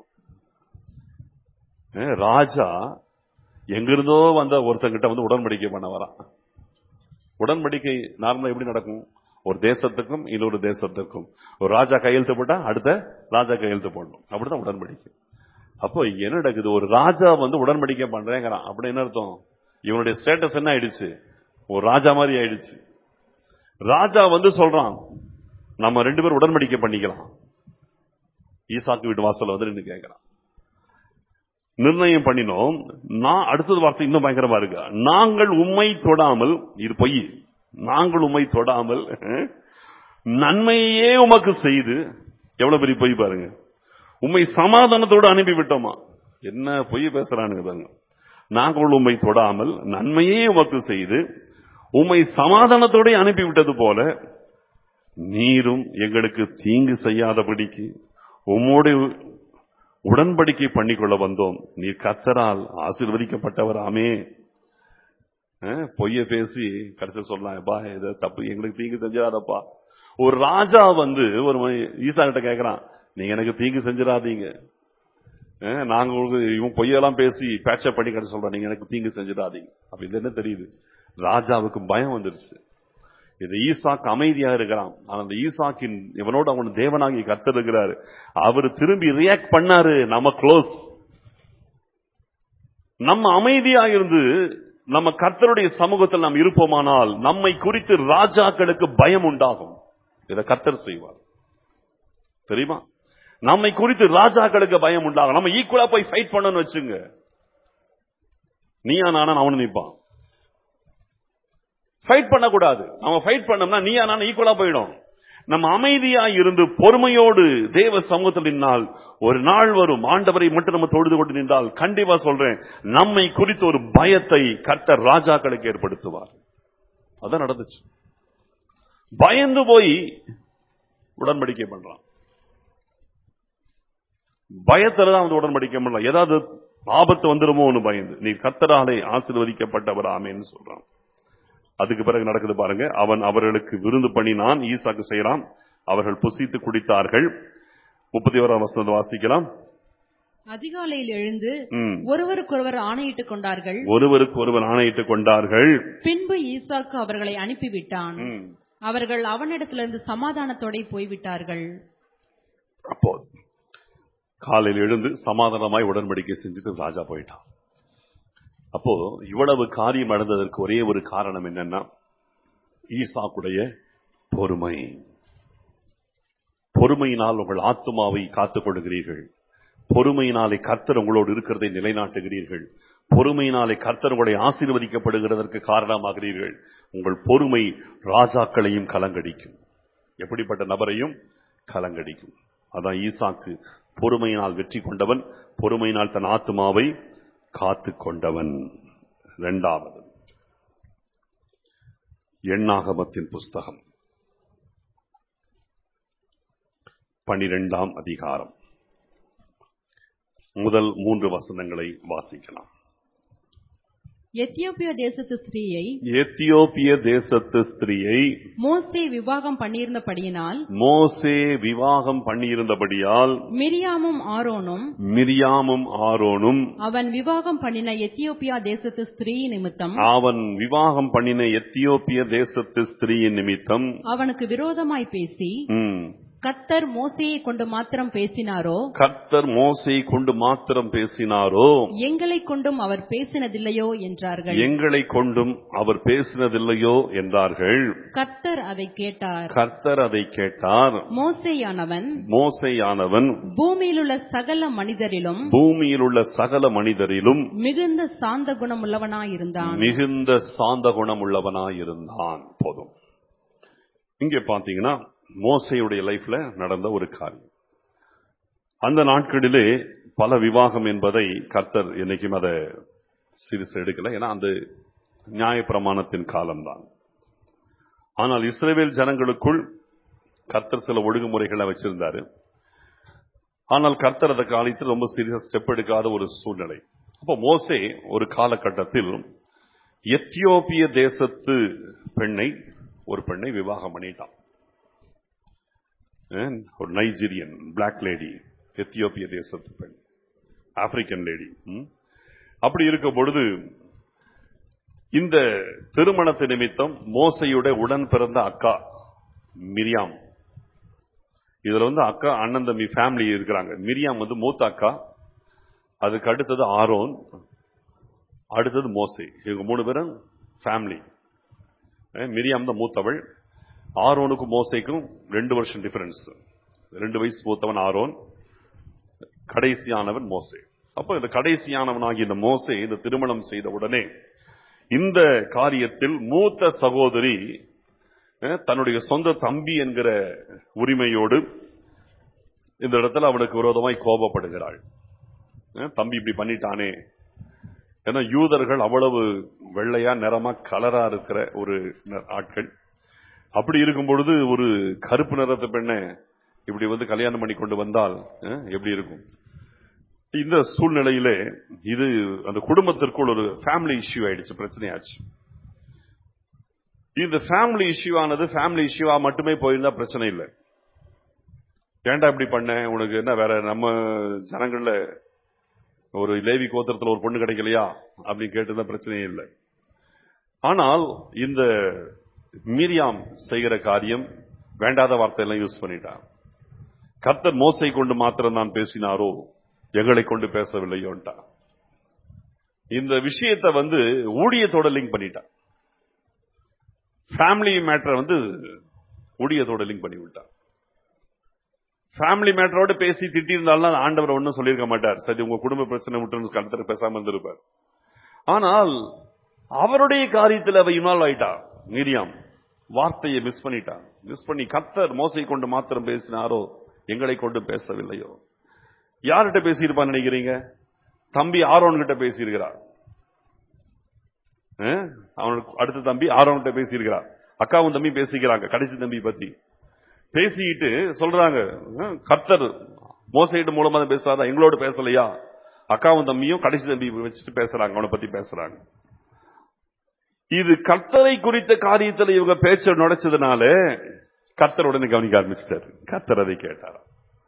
அஹ் ராஜா எங்கிருந்தோ வந்த ஒருத்தங்கிட்ட வந்து உடன்படிக்கை பண்ண வரான் உடன்படிக்கை நார்மலா எப்படி நடக்கும் ஒரு தேசத்துக்கும் இன்னொரு தேசத்துக்கும் ஒரு ராஜா கையெழுத்து போட்டா அடுத்த ராஜா கையெழுத்து போடணும் அப்படிதான் உடன்படிக்கை அப்போ இங்க என்ன நடக்குது ஒரு ராஜா வந்து உடன்படிக்கை பண்றேங்கிறான் அப்படி என்ன அர்த்தம் இவனுடைய ஸ்டேட்டஸ் என்ன ஆயிடுச்சு ஒரு ராஜா மாதிரி ஆயிடுச்சு ராஜா வந்து சொல்றான் நம்ம ரெண்டு பேரும் உடன்படிக்கை பண்ணிக்கலாம் ஈசாக்கு வீட்டு வாசல்ல வந்து நின்று கேட்கிறான் நிர்ணயம் பண்ணினோம் நான் அடுத்தது வார்த்தை இன்னும் பயங்கரமா இருக்கு நாங்கள் உம்மை தொடாமல் இது பொய் நாங்கள் உம்மை தொடாமல் அஹ், நன்மையே உமக்கு செய்து எவ்வளவு பெரிய பொய் பாருங்க உம்மை சமாதானத்தோடு அனுப்பி விட்டோமா என்ன பொய் பேசுறானுங்க பாருங்க நாங்கள் உம்மை தொடாமல் நன்மையே உமக்கு செய்து உம்மை சமாதானத்தோட அனுப்பி விட்டது போல நீரும் எங்களுக்கு தீங்கு செய்யாதபடிக்கு உம்மோடு உடன்படிக்கை பண்ணிக்கொள்ள வந்தோம் நீர் கத்தரால் ஆசீர்வதிக்கப்பட்டவராமே அஹ், பொய்ய பேசி கடைசி சொல்லலாம் எப்பா இதை தப்பு எங்களுக்கு தீங்கு செஞ்சிடாதப்பா ஒரு ராஜா வந்து ஒரு ம- ஈசா கிட்ட கேக்குறான் நீங்க எனக்கு தீங்கு செஞ்சிடாதீங்க அஹ், நாங்க உங்களுக்கு இவன் பொய்யெல்லாம் பேசி பேட்சப் பண்ணி கடைசி சொல்றோம் நீங்க எனக்கு தீங்கு செஞ்சிடாதீங்க அப்ப இது என்ன தெரியுது ராஜாவுக்கு பயம் வந்துருச்சு இது ஈசாக்கு அமைதியா இருக்கிறான் ஆனா அந்த ஈசாக்கின் இவனோட அவன் தேவனாகி கர்த்தர் இருக்கிறாரு அவர் திரும்பி ரியாக்ட் பண்ணாரு நம்ம க்ளோஸ் நம்ம அமைதியா இருந்து நம்ம கர்த்தருடைய சமூகத்தில் நாம் இருப்போமானால் நம்மை குறித்து ராஜாக்களுக்கு பயம் உண்டாகும் இதை கர்த்தர் செய்வார் தெரியுமா நம்மை குறித்து ராஜாக்களுக்கு பயம் உண்டாகும் நம்ம ஈக்குவலா போய் ஃபைட் பண்ணணும்னு வச்சுங்க நீயா நானா அவனு நிப்பான் ஃபைட் பண்ணக்கூடாது அவன் ஃபைட் பண்ணோம்னா நீயா நான் ஈக்குவலா போயிடும் நம்ம அமைதியா இருந்து பொறுமையோடு தேவ சமூகத்தில் நின்னால் ஒரு நாள் வரும் ஆண்டவரை மட்டும் நம்ம தொழுது கொண்டு நின்றால் கண்டிப்பா சொல்றேன் நம்மை குறித்து ஒரு பயத்தை கர்த்தர் ராஜாக்களுக்கு ஏற்படுத்துவார் அதான் நடந்துச்சு பயந்து போய் உடன்படிக்கை பண்றான் பயத்துல தான் வந்து உடன்படிக்கை பண்ணலாம் ஏதாவது ஆபத்து வந்துருமோன்னு பயந்து நீ கர்த்தராலே ஆசீர்வதிக்கப்பட்டவர் ஆமேன்னு சொல்றான் அதுக்கு பிறகு நடக்குது பாருங்க அவன் அவர்களுக்கு விருந்து பண்ணினான் ஈசாக்கு செய்யறான் அவர்கள் புசித்து குடித்தார்கள் முப்பத்தி ஓராம் வசனத்தை வாசிக்கலாம் அதிகாலையில் எழுந்து ம். ஒருவருக்கொருவர் ஆணையிட்டுக் கொண்டார்கள் ஒருவருக்கு ஒருவர் ஆணையிட்டுக் கொண்டார்கள் பின்பு ஈசாக்கு அவர்களை அனுப்பிவிட்டான் ம். அவர்கள் அவனிடத்திலிருந்து சமாதானத்தோட போய்விட்டார்கள் அப்போ காலையில் எழுந்து சமாதானமாய் உடன்படிக்கை செஞ்சுட்டு ராஜா போயிட்டான் அப்போ இவ்வளவு காரியம் நடந்ததற்கு ஒரே ஒரு காரணம் என்னன்னா ஈசாக்குடைய பொறுமை பொறுமையினால் உங்கள் ஆத்துமாவை காத்துக் கொள்கிறீர்கள் பொறுமையினாலே கர்த்தர் உங்களோடு இருக்கிறதை நிலைநாட்டுகிறீர்கள் பொறுமையினாலே கர்த்தர் உங்களை ஆசீர்வதிக்கப்படுகிறதற்கு காரணமாகிறீர்கள் உங்கள் பொறுமை ராஜாக்களையும் கலங்கடிக்கும் எப்படிப்பட்ட நபரையும் கலங்கடிக்கும் அதான் ஈசாக்கு பொறுமையினால் வெற்றி கொண்டவன் பொறுமையினால் தன் ஆத்துமாவை காத்து கொண்டவன் இரண்டாவது எண்ணாகமத்தின் புஸ்தகம் பனிரெண்டாம் அதிகாரம் முதல் மூன்று வசனங்களை வாசிக்கலாம் எத்தியோப்பிய தேசத்து ஸ்திரீயை எத்தியோப்பிய தேசத்து ஸ்திரீயை மோசே விவாகம் பண்ணியிருந்தபடியினால் மோசே விவாகம் பண்ணியிருந்தபடியால் மிரியாமும் ஆரோனும் மிரியாமும் ஆரோனும் அவன் விவாகம் பண்ணின எத்தியோப்பியா தேசத்து ஸ்திரீ நிமித்தம் அவன் விவாகம் பண்ணின எத்தியோப்பிய தேசத்து ஸ்திரீயின் நிமித்தம் அவனுக்கு விரோதமாய் பேசி ம், கத்தர் மோசேயை கொண்டு மாத்திரம் பேசினாரோ கர்த்தர் மோசை கொண்டு மாத்திரம் பேசினாரோ எங்களை கொண்டும் அவர் பேசினதில்லையோ என்றார்கள் எங்களை கொண்டும் அவர் பேசினதில்லையோ என்றார்கள் கத்தர் அதை கேட்டார் கர்த்தர் அதை கேட்டார் மோசேயானவன் மோசையானவன் பூமியிலுள்ள சகல மனிதரிலும் பூமியில் உள்ள சகல மனிதரிலும் மிகுந்த சாந்த குணமுள்ளவனாயிருந்தான் மிகுந்த சாந்த குணம் உள்ளவனாயிருந்தான் போதும் இங்க பாத்தீங்கன்னா மோசையுடைய லைஃப்ல நடந்த ஒரு காரியம் அந்த நாட்களிலே பல விவாகம் என்பதை கர்த்தர் என்னைக்கும் அதை சிறுசு எடுக்கல ஏன்னா அந்த நியாயப்பிரமாணத்தின் காலம்தான் ஆனால் இஸ்ரேல் ஜனங்களுக்குள் கர்த்தர் சில ஒழுங்குமுறைகளை வச்சிருந்தாரு ஆனால் கர்த்தர் அந்த காலத்தில் ரொம்ப சீரியஸ் ஸ்டெப் எடுக்காத ஒரு சூழ்நிலை அப்போ மோசே ஒரு காலகட்டத்தில் எத்தியோப்பிய தேசத்து பெண்ணை ஒரு பெண்ணை விவாகம் பண்ணிட்டான் ஏன்? ஒரு நைஜீரியன் பிளாக் லேடி எத்தியோப்பிய தேசத்து பெண் ஆப்பிரிக்கன் லேடி ம்? அப்படி இருக்கும் பொழுது இந்த திருமணத்து நிமித்தம் மோசையுடைய உடன் பிறந்த அக்கா மிரியாம் இதுல வந்து அக்கா அண்ணன் தம்பி ஃபேமிலி இருக்கிறாங்க மிரியாம் வந்து மூத்த அக்கா அதுக்கு அடுத்தது ஆரோன் அடுத்தது மோசை இவங்க மூணு பேரும் ஃபேமிலி மிரியாம் தான் மூத்தவள் ஆரோனுக்கும் மோசைக்கும் ரெண்டு வருஷம் டிஃபரன்ஸ் ரெண்டு வயசு மூத்தவன் ஆரோன் கடைசியானவன் மோசே அப்போ இந்த கடைசியானவனாகிய இந்த மோசே இந்த திருமணம் செய்த உடனே இந்த காரியத்தில் மூத்த சகோதரி அஹ், தன்னுடைய சொந்த தம்பி என்கிற உரிமையோடு இந்த இடத்துல அவனுக்கு விரோதமாய் கோபப்படுகிறாள் அஹ், தம்பி இப்படி பண்ணிட்டானே ஏன்னா யூதர்கள் அவ்வளவு வெள்ளையா நிறமா கலரா இருக்கிற ஒரு ந- ஆட்கள் அப்படி இருக்கும் பொழுது ஒரு கருப்பு நிறத்து பெண்ணை இப்படி வந்து கல்யாணம் பண்ணி கொண்டு வந்தால் அஹ், எப்படி இருக்கும் இந்த சூழ்நிலையிலே இது அந்த குடும்பத்திற்குள் ஒரு ஃபேமிலி இஷ்யூ ஆயிடுச்சு பிரச்சனையாச்சு இந்த ஃபேமிலி இஷ்யூ ஆனது ஃபேமிலி இஷ்யூவா மட்டுமே போயிருந்தா பிரச்சனை இல்லை ஏன்டா இப்படி பண்ண உனக்கு என்ன வேற நம்ம ஜனங்கள்ல ஒரு லேவி கோத்திரத்துல ஒரு பொண்ணு கிடைக்கலையா அப்படின்னு கேட்டிருந்தா பிரச்சனையே இல்லை ஆனால் இந்த மீரியாம் செய்கிற காரியம் வேண்டாத வார்த்தையெல்லாம் யூஸ் பண்ணிட்டான் கர்த்தர் மோசை கொண்டு மாத்திரம் நான் பேசினாரோ எங்களை கொண்டு பேசவில்லையோன்ட்டா இந்த விஷயத்தை வந்து ஊழியத்தோட லிங்க் பண்ணிட்டான் ஃபேமிலி மேட்டரை வந்து ஊழியத்தோட லிங்க் பண்ணி விட்டான் ஃபேமிலி மேட்டரோட பேசி திட்டி இருந்தாலும் ஆண்டவர் ஒன்றும் சொல்லியிருக்க மாட்டார் சரி உங்க குடும்ப பிரச்சனை விட்டு கருத்தர் பேசாம இருந்திருப்பார் ஆனால் அவருடைய காரியத்தில் அவ இன்வால்வ் ஆயிட்டா மீரியாம் வார்த்தையை மிஸ் பண்ணிட்டா மிஸ் பண்ணி கத்தர் மோசை கொண்டு மாத்திரம் பேசினாரோ எங்களை கொண்டு பேசவில்லையோ யார்கிட்ட பேசியிருப்பான்னு நினைக்கிறீங்க தம்பி ஆரோன் கிட்ட பேசியிருக்கிறார் அஹ்? அவனுக்கு அடுத்த தம்பி ஆரோன் கிட்ட பேசியிருக்கிறார் அக்காவும் தம்பி பேசிக்கிறாங்க கடைசி தம்பி பத்தி பேசிட்டு சொல்றாங்க அஹ், கர்த்தர் மோசையிட்டு மூலமா தான் பேசாதா எங்களோட பேசலையா அக்காவும் தம்பியும் கடைசி தம்பி வச்சுட்டு பேசுறாங்க அவனை பத்தி பேசுறாங்க இது கர்த்தரை குறித்த காரியத்தில் இவங்க பேச்ச நுழைச்சதுனால கர்த்தர் உடனே கவனிக்க ஆரம்பிச்சிட்டாரு கர்த்தர் அதை கேட்டார்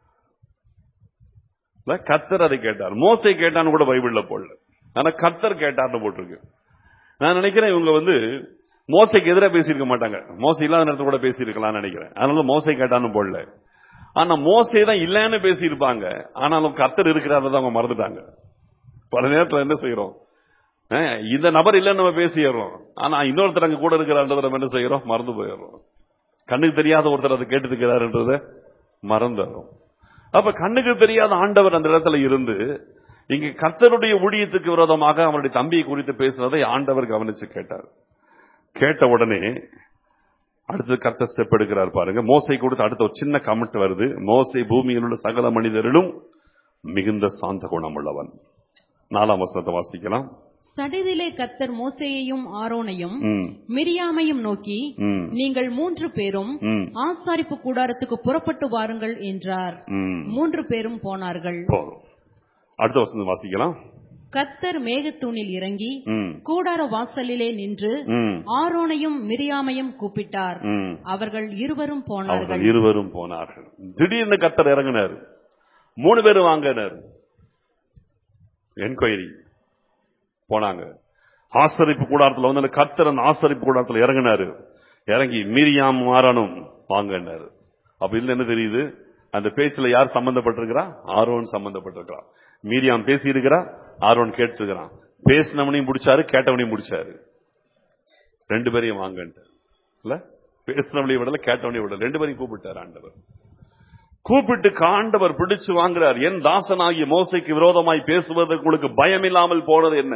இல்ல, கர்த்தர் அதை கேட்டார் மோசை கேட்டான்னு கூட பைபிள்ல போடல ஆனா கர்த்தர் கேட்டார்னு போட்டிருக்கு நான் நினைக்கிறேன் இவங்க வந்து மோசைக்கு எதிராக பேசியிருக்க மாட்டாங்க மோசை இல்லாத நேரத்துல கூட பேசியிருக்கலாம்னு நினைக்கிறேன் அதனால மோசை கேட்டான்னு போடல ஆனா மோசை தான் இல்லன்னு பேசியிருப்பாங்க ஆனாலும் கர்த்தர் இருக்கிறாரு அவங்க மறந்துட்டாங்க பல நேரத்துல என்ன செய்யறோம் அஹ், இந்த நபர் இல்லைன்னு நம்ம பேசிடுறோம் ஆனா இன்னொருத்தர் அங்க கூட இருக்கிறான்றதை நம்ம என்ன செய்யறோம் மறந்து போயிடுறோம் கண்ணுக்கு தெரியாத ஒருத்தர் அதை கேட்டுக்கிறாருன்றத மறந்துடுறோம் அப்ப கண்ணுக்கு தெரியாத ஆண்டவர் அந்த இடத்துல இருந்து இங்க கர்த்தருடைய ஊழியத்துக்கு விரோதமாக அவருடைய தம்பியை குறித்து பேசுனதை ஆண்டவர் கவனிச்சு கேட்டார் கேட்ட உடனே அடுத்து கர்த்தர் ஸ்டெப் எடுக்கிறார் பாருங்க மோசை கொடுத்து அடுத்த ஒரு சின்ன கமெண்ட் வருது மோசை பூமியில் உள்ள சகல மனிதரிலும் மிகுந்த சாந்த குணம் உள்ளவன் நாலாம் வசனத்தை வாசிக்கலாம் சடிதிலே கத்தர் மோசேயையும் ஆரோனையும் ம், மிரியாமையும் நோக்கி ம், நீங்கள் மூன்று பேரும் ம், ஆசாரிப்பு கூடாரத்துக்கு புறப்பட்டு வாருங்கள் என்றார் ம். மூன்று பேரும் போனார்கள் போதும் அடுத்த வசனம் வாசிக்கலாம் கத்தர் மேகத்தூணில் இறங்கி ம், கூடார வாசலிலே நின்று ம், ஆரோனையும் மிரியாமையும் கூப்பிட்டார் ம். அவர்கள் இருவரும் போனார்கள் அவர்கள் இருவரும் போனார்கள் திடீர்னு கத்தர் இறங்கினார் மூணு பேரும் வாங்கினார் என்கொயரி போனாங்க ஆசரிப்பு கூடாரத்துல வந்து அந்த கத்தர் அந்த ஆசரிப்பு கூடாரத்துல இறங்கினாரு இறங்கி மீரியாம் மாறணும் வாங்கினாரு அப்ப இதுல என்ன தெரியுது அந்த பேச்சுல யார் சம்பந்தப்பட்டிருக்கிறா ஆரோன் சம்பந்தப்பட்டிருக்கிறா மீரியாம் பேசி இருக்கிறா ஆரோன் கேட்டிருக்கிறான் பேசினவனையும் முடிச்சாரு கேட்டவனையும் முடிச்சாரு ரெண்டு பேரையும் வாங்கன்ட்டு இல்ல பேசினவனையும் விடல கேட்டவனையும் விடல ரெண்டு பேரையும் கூப்பிட்டார் ஆண்டவர் கூப்பிட்டு காண்டவர் பிடிச்சு வாங்குறார் என் தாசனாகிய மோசைக்கு விரோதமாய் பேசுவதற்கு உங்களுக்கு பயம் இல்லாமல் போனது என்ன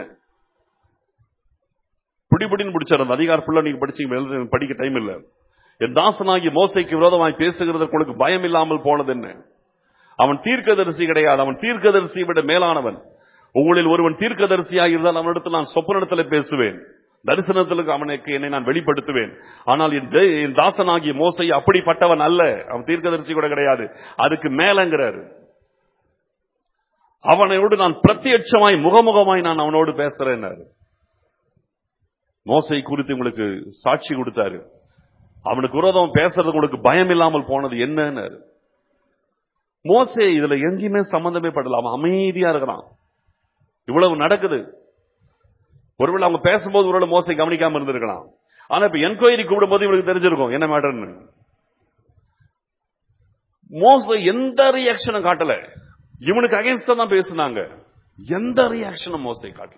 பிடிபிடின்னு பிடிச்சார் அந்த அதிகார ஃபுல்லா நீங்க படிச்சீங்க எழுத படிக்க டைம் இல்ல என் தாசனாகிய மோசைக்கு விரோதமாய் பேசுகிறதற்கு உங்களுக்கு பயம் இல்லாமல் போனது என்ன அவன் தீர்க்கதரிசி கிடையாது அவன் தீர்க்கதரிசியை விட மேலானவன் உங்களில் ஒருவன் தீர்க்கதரிசியாக இருந்தால் அவனிடத்தில் நான் சொப்பனிடத்தில் பேசுவேன் தரிசனத்திற்கு அவனுக்கு என்னை நான் வெளிப்படுத்துவேன் ஆனால் என் தே- என் தாசனாகிய மோசை அப்படிப்பட்டவன் அல்ல அவன் தீர்க்கதரிசி கூட கிடையாது அதுக்கு மேலங்கிறாரு அவனோடு நான் பிரத்யட்சமாய் முகமுகமாய் நான் அவனோடு பேசுறேன் மோசை குறித்து உங்களுக்கு சாட்சி கொடுத்தாரு அவனுக்கு விரோதம் பேசுறது உங்களுக்கு பயம் இல்லாமல் போனது என்னன்னு மோசே இதுல எங்கேயுமே சம்பந்தமே படல அவன் அமைதியா இருக்கிறான் இவ்வளவு நடக்குது ஒருவேளை அவங்க பேசும்போது ஒருவேளை மோசை கவனிக்காம இருந்திருக்கலாம் ஆனா இப்ப என்கொயரி கூப்பிடும்போது இவனுக்கு தெரிஞ்சிருக்கும் என்ன மேட்டர்னு மோச எந்த ரியாக்ஷனும் காட்டல இவனுக்கு அகைன்ஸ்டா தான் பேசுனாங்க எந்த ரியாக்ஷனும் மோசை காட்டல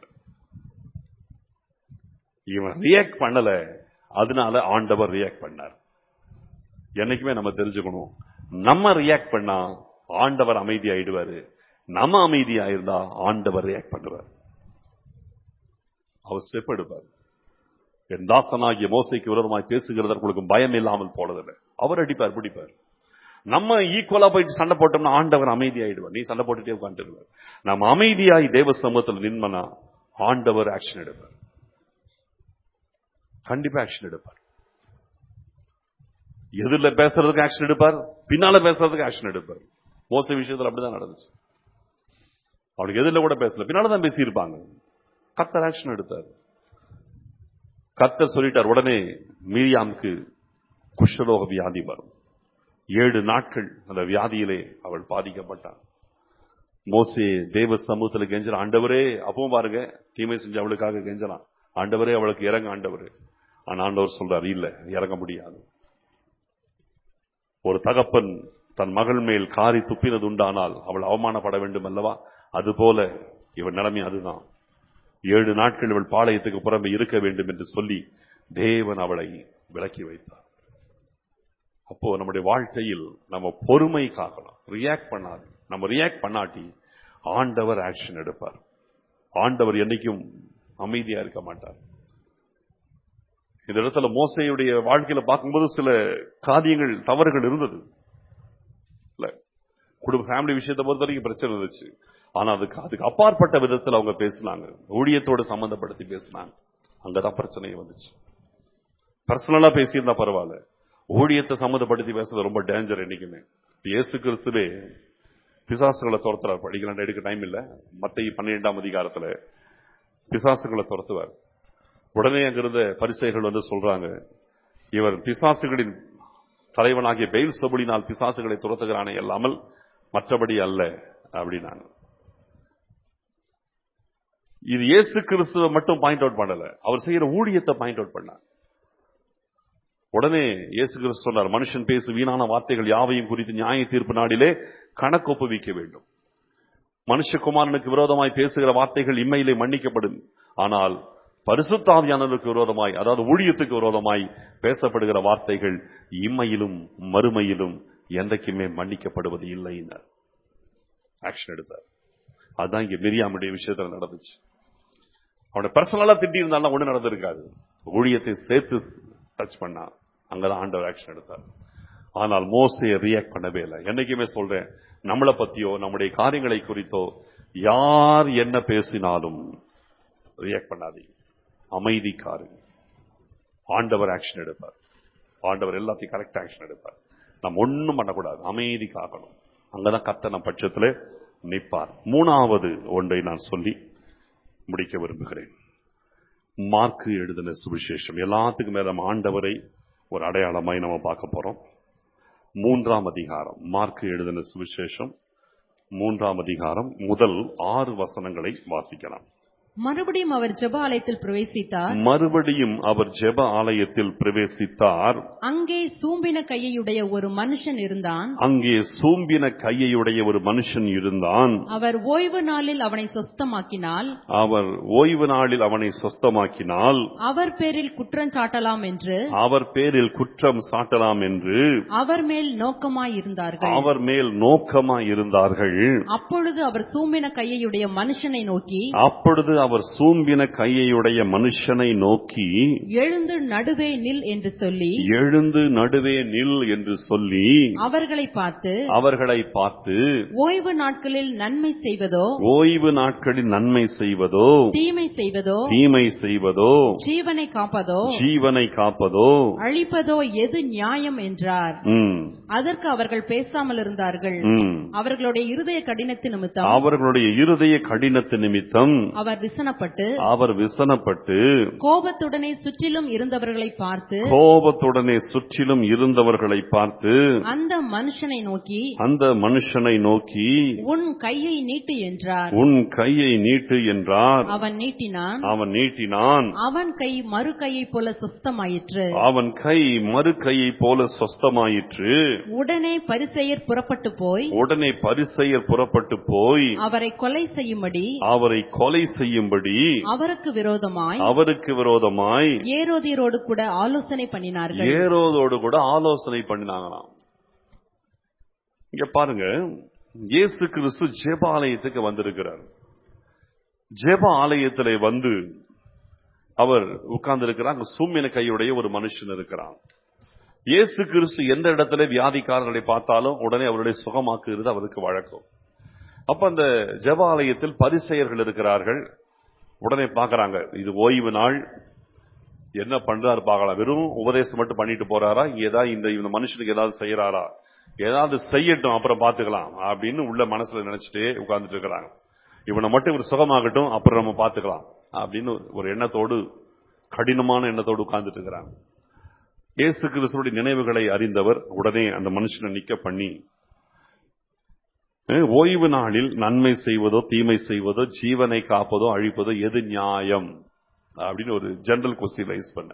இவன் ரியாக்ட் பண்ணல அதனால ஆண்டவர் ரியாக்ட் பண்ணார் என்னைக்குமே நம்ம தெரிஞ்சுக்கணும் நம்ம ரியாக்ட் பண்ணா ஆண்டவர் அமைதியாயிடுவாரு நம்ம அமைதியா இருந்தா ஆண்டவர் ரியாக்ட் பண்ணுவார் அவர் ஸ்டெப் எடுப்பார் என் தாசனாகிய மோசைக்கு விரோதமாய் பேசுகிறதற்கு உங்களுக்கு பயம் இல்லாமல் போனதில்லை அவர் அடிப்பார் பிடிப்பார் நம்ம ஈக்குவலா போயிட்டு சண்டை போட்டோம்னா ஆண்டவர் அமைதியாயிடுவார் நீ சண்டை போட்டுட்டே உட்காந்துருவார் நம்ம அமைதியாய் தேவ சமூகத்தில் நின்மனா ஆண்டவர் ஆக்ஷன் எடுப்பார் கண்டிப்பா ஆக்ஷன் எடுப்பார் எதிரில பேசுறதுக்கு ஆக்ஷன் எடுப்பார் பின்னால பேசுறதுக்கு ஆக்ஷன் எடுப்பார் மோச விஷயத்துல அப்படிதான் நடந்துச்சு அவனுக்கு எதிரில கூட பேசல பின்னால தான் பேசியிருப்பாங்க கத்தர் ஆக்ஷன் எடுத்தார் கத்தர் சொல்லிட்டார் உடனே மீரியாமுக்கு குஷ்டரோக வியாதி வரும் ஏழு நாட்கள் அந்த வியாதியிலே அவள் பாதிக்கப்பட்டாள் மோசே தேவ சமூகத்தில் கெஞ்சலாம் ஆண்டவரே அப்பவும் பாருங்க தீமை செஞ்சு அவளுக்காக கெஞ்சலாம் ஆண்டவரே அவளுக்கு இறங்க ஆண்டவரே ஆனா ஆண்டவர் சொல்றாரு இல்ல இறங்க முடியாது ஒரு தகப்பன் தன் மகள் மேல் காரி துப்பினது உண்டானால் அவள் அவமானப்பட வேண்டும் அல்லவா அதுபோல இவள் நிலைமை அதுதான் ஏழு நாட்கள் இவள் பாளையத்துக்கு புறம்பே இருக்க வேண்டும் என்று சொல்லி தேவன் அவளை விலக்கி வைத்தார் அப்போ நம்முடைய வாழ்க்கையில் நம்ம பொறுமை காக்கணும் ரியாக்ட் பண்ணாது நம்ம ரியாக்ட் பண்ணாட்டி ஆண்டவர் ஆக்ஷன் எடுப்பார் ஆண்டவர் என்னைக்கும் அமைதியா இருக்க மாட்டார் இந்த இடத்துல மோசையுடைய வாழ்க்கையில பார்க்கும்போது சில காரியங்கள் தவறுகள் இருந்தது இல்ல குடும்ப ஃபேமிலி விஷயத்தை பொறுத்த வரைக்கும் பிரச்சனை இருந்துச்சு ஆனா அதுக்கு அதுக்கு அப்பாற்பட்ட விதத்தில் அவங்க பேசினாங்க ஊழியத்தோடு சம்பந்தப்படுத்தி பேசினாங்க அங்கதான் பிரச்சனை வந்துச்சு பர்சனலா பேசியிருந்தா பரவாயில்ல ஊழியத்தை சம்மந்தப்படுத்தி பேசுறது ரொம்ப டேஞ்சர் என்னைக்குமே இயேசு கிறிஸ்துவே பிசாசுகளை துரத்துறார் படிக்கலாம் எடுக்க டைம் இல்ல மத்திய பன்னிரெண்டாம் அதிகாரத்துல பிசாசுகளை துரத்துவார் உடனே அங்கிருந்த பரிசைகள் வந்து சொல்றாங்க இவர் பிசாசுகளின் தலைவனாகிய பெயில் சபுலினால் பிசாசுகளை துரத்துகிறானே அல்லாமல் மற்றபடி அல்ல அப்படின்னாங்க இது இயேசு கிறிஸ்துவ மட்டும் பாயிண்ட் அவுட் பண்ணல அவர் செய்யற ஊழியத்தை பாயிண்ட் அவுட் பண்ணார் உடனே இயேசு கிறிஸ்து சொன்னார் மனுஷன் பேசு வீணான வார்த்தைகள் யாவையும் குறித்து நியாய தீர்ப்பு நாடிலே கணக்கு ஒப்புவிக்க வேண்டும் மனுஷகுமாரனுக்கு விரோதமாய் பேசுகிற வார்த்தைகள் இம்மையிலே மன்னிக்கப்படும் ஆனால் பரிசுத்தாவியானவருக்கு விரோதமாய் அதாவது ஊழியத்துக்கு விரோதமாய் பேசப்படுகிற வார்த்தைகள் இம்மையிலும் மறுமையிலும் என்றைக்குமே மன்னிக்கப்படுவது இல்லைன்னார் ஆக்ஷன் எடுத்தார் அதுதான் இங்க மிரியாமுடைய விஷயத்துல நடந்துச்சு அவனை பர்சனலா திட்டி இருந்தாலும் ஒண்ணு நடந்திருக்காது ஊழியத்தை சேர்த்து டச் பண்ணா அங்கதான் ஆண்டவர் ஆக்ஷன் எடுத்தார் ஆனால் மோசையை ரியாக்ட் பண்ணவே இல்லை என்னைக்குமே சொல்றேன் நம்மளை பத்தியோ நம்முடைய காரியங்களை குறித்தோ யார் என்ன பேசினாலும் ரியாக்ட் பண்ணாதீங்க அமைதிக்காரு ஆண்டவர் ஆக்ஷன் எடுப்பார் ஆண்டவர் எல்லாத்தையும் கரெக்ட் ஆக்ஷன் எடுப்பார் நம்ம ஒண்ணும் பண்ணக்கூடாது அமைதி காக்கணும் அங்கதான் கத்தன பட்சத்துல நிற்பார் மூணாவது ஒன்றை நான் சொல்லி முடிக்க விரும்புகிறேன் மார்க்கு எழுதின சுவிசேஷம் எல்லாத்துக்கும் மேல நம்ம ஆண்டவரை ஒரு அடையாளமாய் நம்ம பார்க்க போறோம் மூன்றாம் அதிகாரம் மார்க்கு எழுதின சுவிசேஷம் மூன்றாம் அதிகாரம் முதல் ஆறு வசனங்களை வாசிக்கலாம் மறுபடியும் அவர் ஜெப ஆலயத்தில் பிரவேசித்தார் மறுபடியும் அவர் ஜெப ஆலயத்தில் பிரவேசித்தார் அங்கே சூம்பின கையுடைய ஒரு மனுஷன் இருந்தான் அங்கே சூம்பின கையையுடைய ஒரு மனுஷன் இருந்தான் அவர் ஓய்வு நாளில் அவனை சொஸ்தமாக்கினால் அவர் ஓய்வு நாளில் அவனை சொஸ்தமாக்கினால் அவர் பேரில் குற்றம் சாட்டலாம் என்று அவர் பேரில் குற்றம் சாட்டலாம் என்று அவர் மேல் நோக்கமாயிருந்தார்கள் அவர் மேல் நோக்கமாய் இருந்தார்கள் அப்பொழுது அவர் சூம்பின கையுடைய மனுஷனை நோக்கி அப்பொழுது அவர் சூம்பின கையையுடைய மனுஷனை நோக்கி எழுந்து நடுவே நில் என்று சொல்லி எழுந்து நடுவே நில் என்று சொல்லி அவர்களை பார்த்து அவர்களை பார்த்து ஓய்வு நாட்களில் நன்மை செய்வதோ ஓய்வு நாட்களில் நன்மை செய்வதோ தீமை செய்வதோ தீமை செய்வதோ ஜீவனை காப்பதோ ஜீவனை காப்பதோ அழிப்பதோ எது நியாயம் என்றார் ம், அதற்கு அவர்கள் பேசாமல் இருந்தார்கள் ம். அவர்களுடைய இருதய கடினத்து நிமித்தம் அவர்களுடைய இருதய கடினத்து நிமித்தம் அவர் விசனப்பட்டு அவர் விசனப்பட்டு கோபத்துடனே சுற்றிலும் இருந்தவர்களை பார்த்து கோபத்துடனே சுற்றிலும் இருந்தவர்களை பார்த்து அந்த மனுஷனை நோக்கி அந்த மனுஷனை நோக்கி உன் கையை நீட்டு என்றார் உன் கையை நீட்டு என்றார் அவன் நீட்டினான் அவன் நீட்டினான் அவன் கை மறு கையை போல சுஸ்தமாயிற்று அவன் கை மறு கையை போல சொஸ்தமாயிற்று உடனே பரிசெயர் புறப்பட்டு போய் உடனே பரிசெயர் புறப்பட்டு போய் அவரை கொலை செய்யும்படி அவரை கொலை செய்யும்படி அவருக்கு விரோதமாய் அவருக்கு விரோதமாய் ஏரோதியரோடு கூட ஆலோசனை பண்ணினார்கள் ஏரோதோடு கூட ஆலோசனை பண்ணினாங்களாம் இங்க பாருங்க இயேசு கிறிஸ்து ஜெபாலயத்துக்கு வந்திருக்கிறார் ஜெப ஆலயத்திலே வந்து அவர் உட்கார்ந்து இருக்கிறார் அங்க சூமின கையுடைய ஒரு மனுஷன் இருக்கிறான் இயேசு கிறிஸ்து எந்த இடத்துல வியாதிக்காரர்களை பார்த்தாலும் உடனே அவருடைய சுகமாக்குகிறது அவருக்கு வழக்கம் அப்ப அந்த ஜெப ஆலயத்தில் பரிசெயர்கள் இருக்கிறார்கள் உடனே பார்க்கறாங்க இது ஓய்வு நாள் என்ன பண்றாரு பார்க்கலாம் வெறும் உபதேசம் மட்டும் பண்ணிட்டு போறாரா இங்க ஏதாவது இந்த இந்த மனுஷனுக்கு ஏதாவது செய்யறாரா ஏதாவது செய்யட்டும் அப்புறம் பாத்துக்கலாம் அப்படின்னு உள்ள மனசுல நினைச்சிட்டே உட்கார்ந்துட்டு இருக்கிறாங்க இவனை மட்டும் இவர் சுகமாகட்டும் அப்புறம் நம்ம பாத்துக்கலாம் அப்படின்னு ஒரு எண்ணத்தோடு கடினமான எண்ணத்தோடு உட்கார்ந்துட்டு இருக்கிறாங்க இயேசு கிறிஸ்துடைய நினைவுகளை அறிந்தவர் உடனே அந்த மனுஷனை நிக்க பண்ணி அஹ், ஓய்வு நாளில் நன்மை செய்வதோ தீமை செய்வதோ ஜீவனை காப்பதோ அழிப்பதோ எது நியாயம் அப்படின்னு ஒரு ஜெனரல் கொஸ்டின் ரைஸ் பண்ண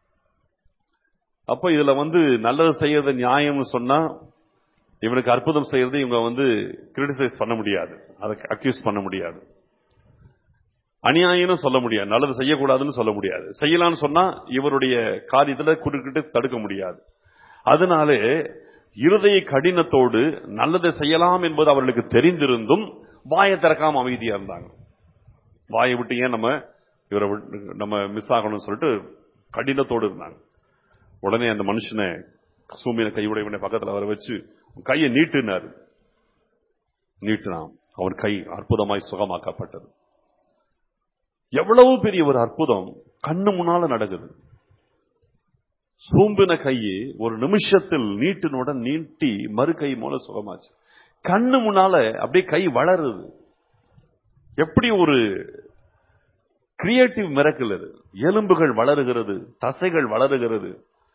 அப்ப இதுல வந்து நல்லது செய்யறது நியாயம்னு சொன்னா இவனுக்கு அற்புதம் செய்யறது இவங்க வந்து கிரிட்டிசைஸ் பண்ண முடியாது அதை அக்யூஸ் பண்ண முடியாது அநியாயம்னு சொல்ல முடியாது நல்லது செய்யக்கூடாதுன்னு சொல்ல முடியாது செய்யலாம்னு சொன்னா இவருடைய காரியத்துல குறுக்கிட்டு தடுக்க முடியாது அதனாலே இருதய கடினத்தோடு நல்லதை செய்யலாம் என்பது அவர்களுக்கு தெரிந்திருந்தும் வாயை திறக்காம அமைதியா இருந்தாங்க வாயை விட்டு ஏன் நம்ம இவரை விட்டு- நம்ம மிஸ் ஆகணும்னு சொல்லிட்டு கடினத்தோடு இருந்தாங்க உடனே அந்த மனுஷனை சூமின கையுடையவனை பக்கத்துல வர வச்சு "உன் கையை நீட்டுனாரு நீட்டினான் அவன் கை அற்புதமாய் சுகமாக்கப்பட்டது எவ்வளவு பெரிய ஒரு அற்புதம் கண்ணு முன்னால நடக்குது சூம்பின கையை ஒரு நிமிஷத்தில் நீட்டினுடன் நீட்டி மறு கை மூல சுகமாச்சு கண்ணு முன்னால அப்படியே கை வளருது எப்படி ஒரு கிரியேட்டிவ் மிரக்கல் அது எலும்புகள் வளருகிறது தசைகள் வளருகிறது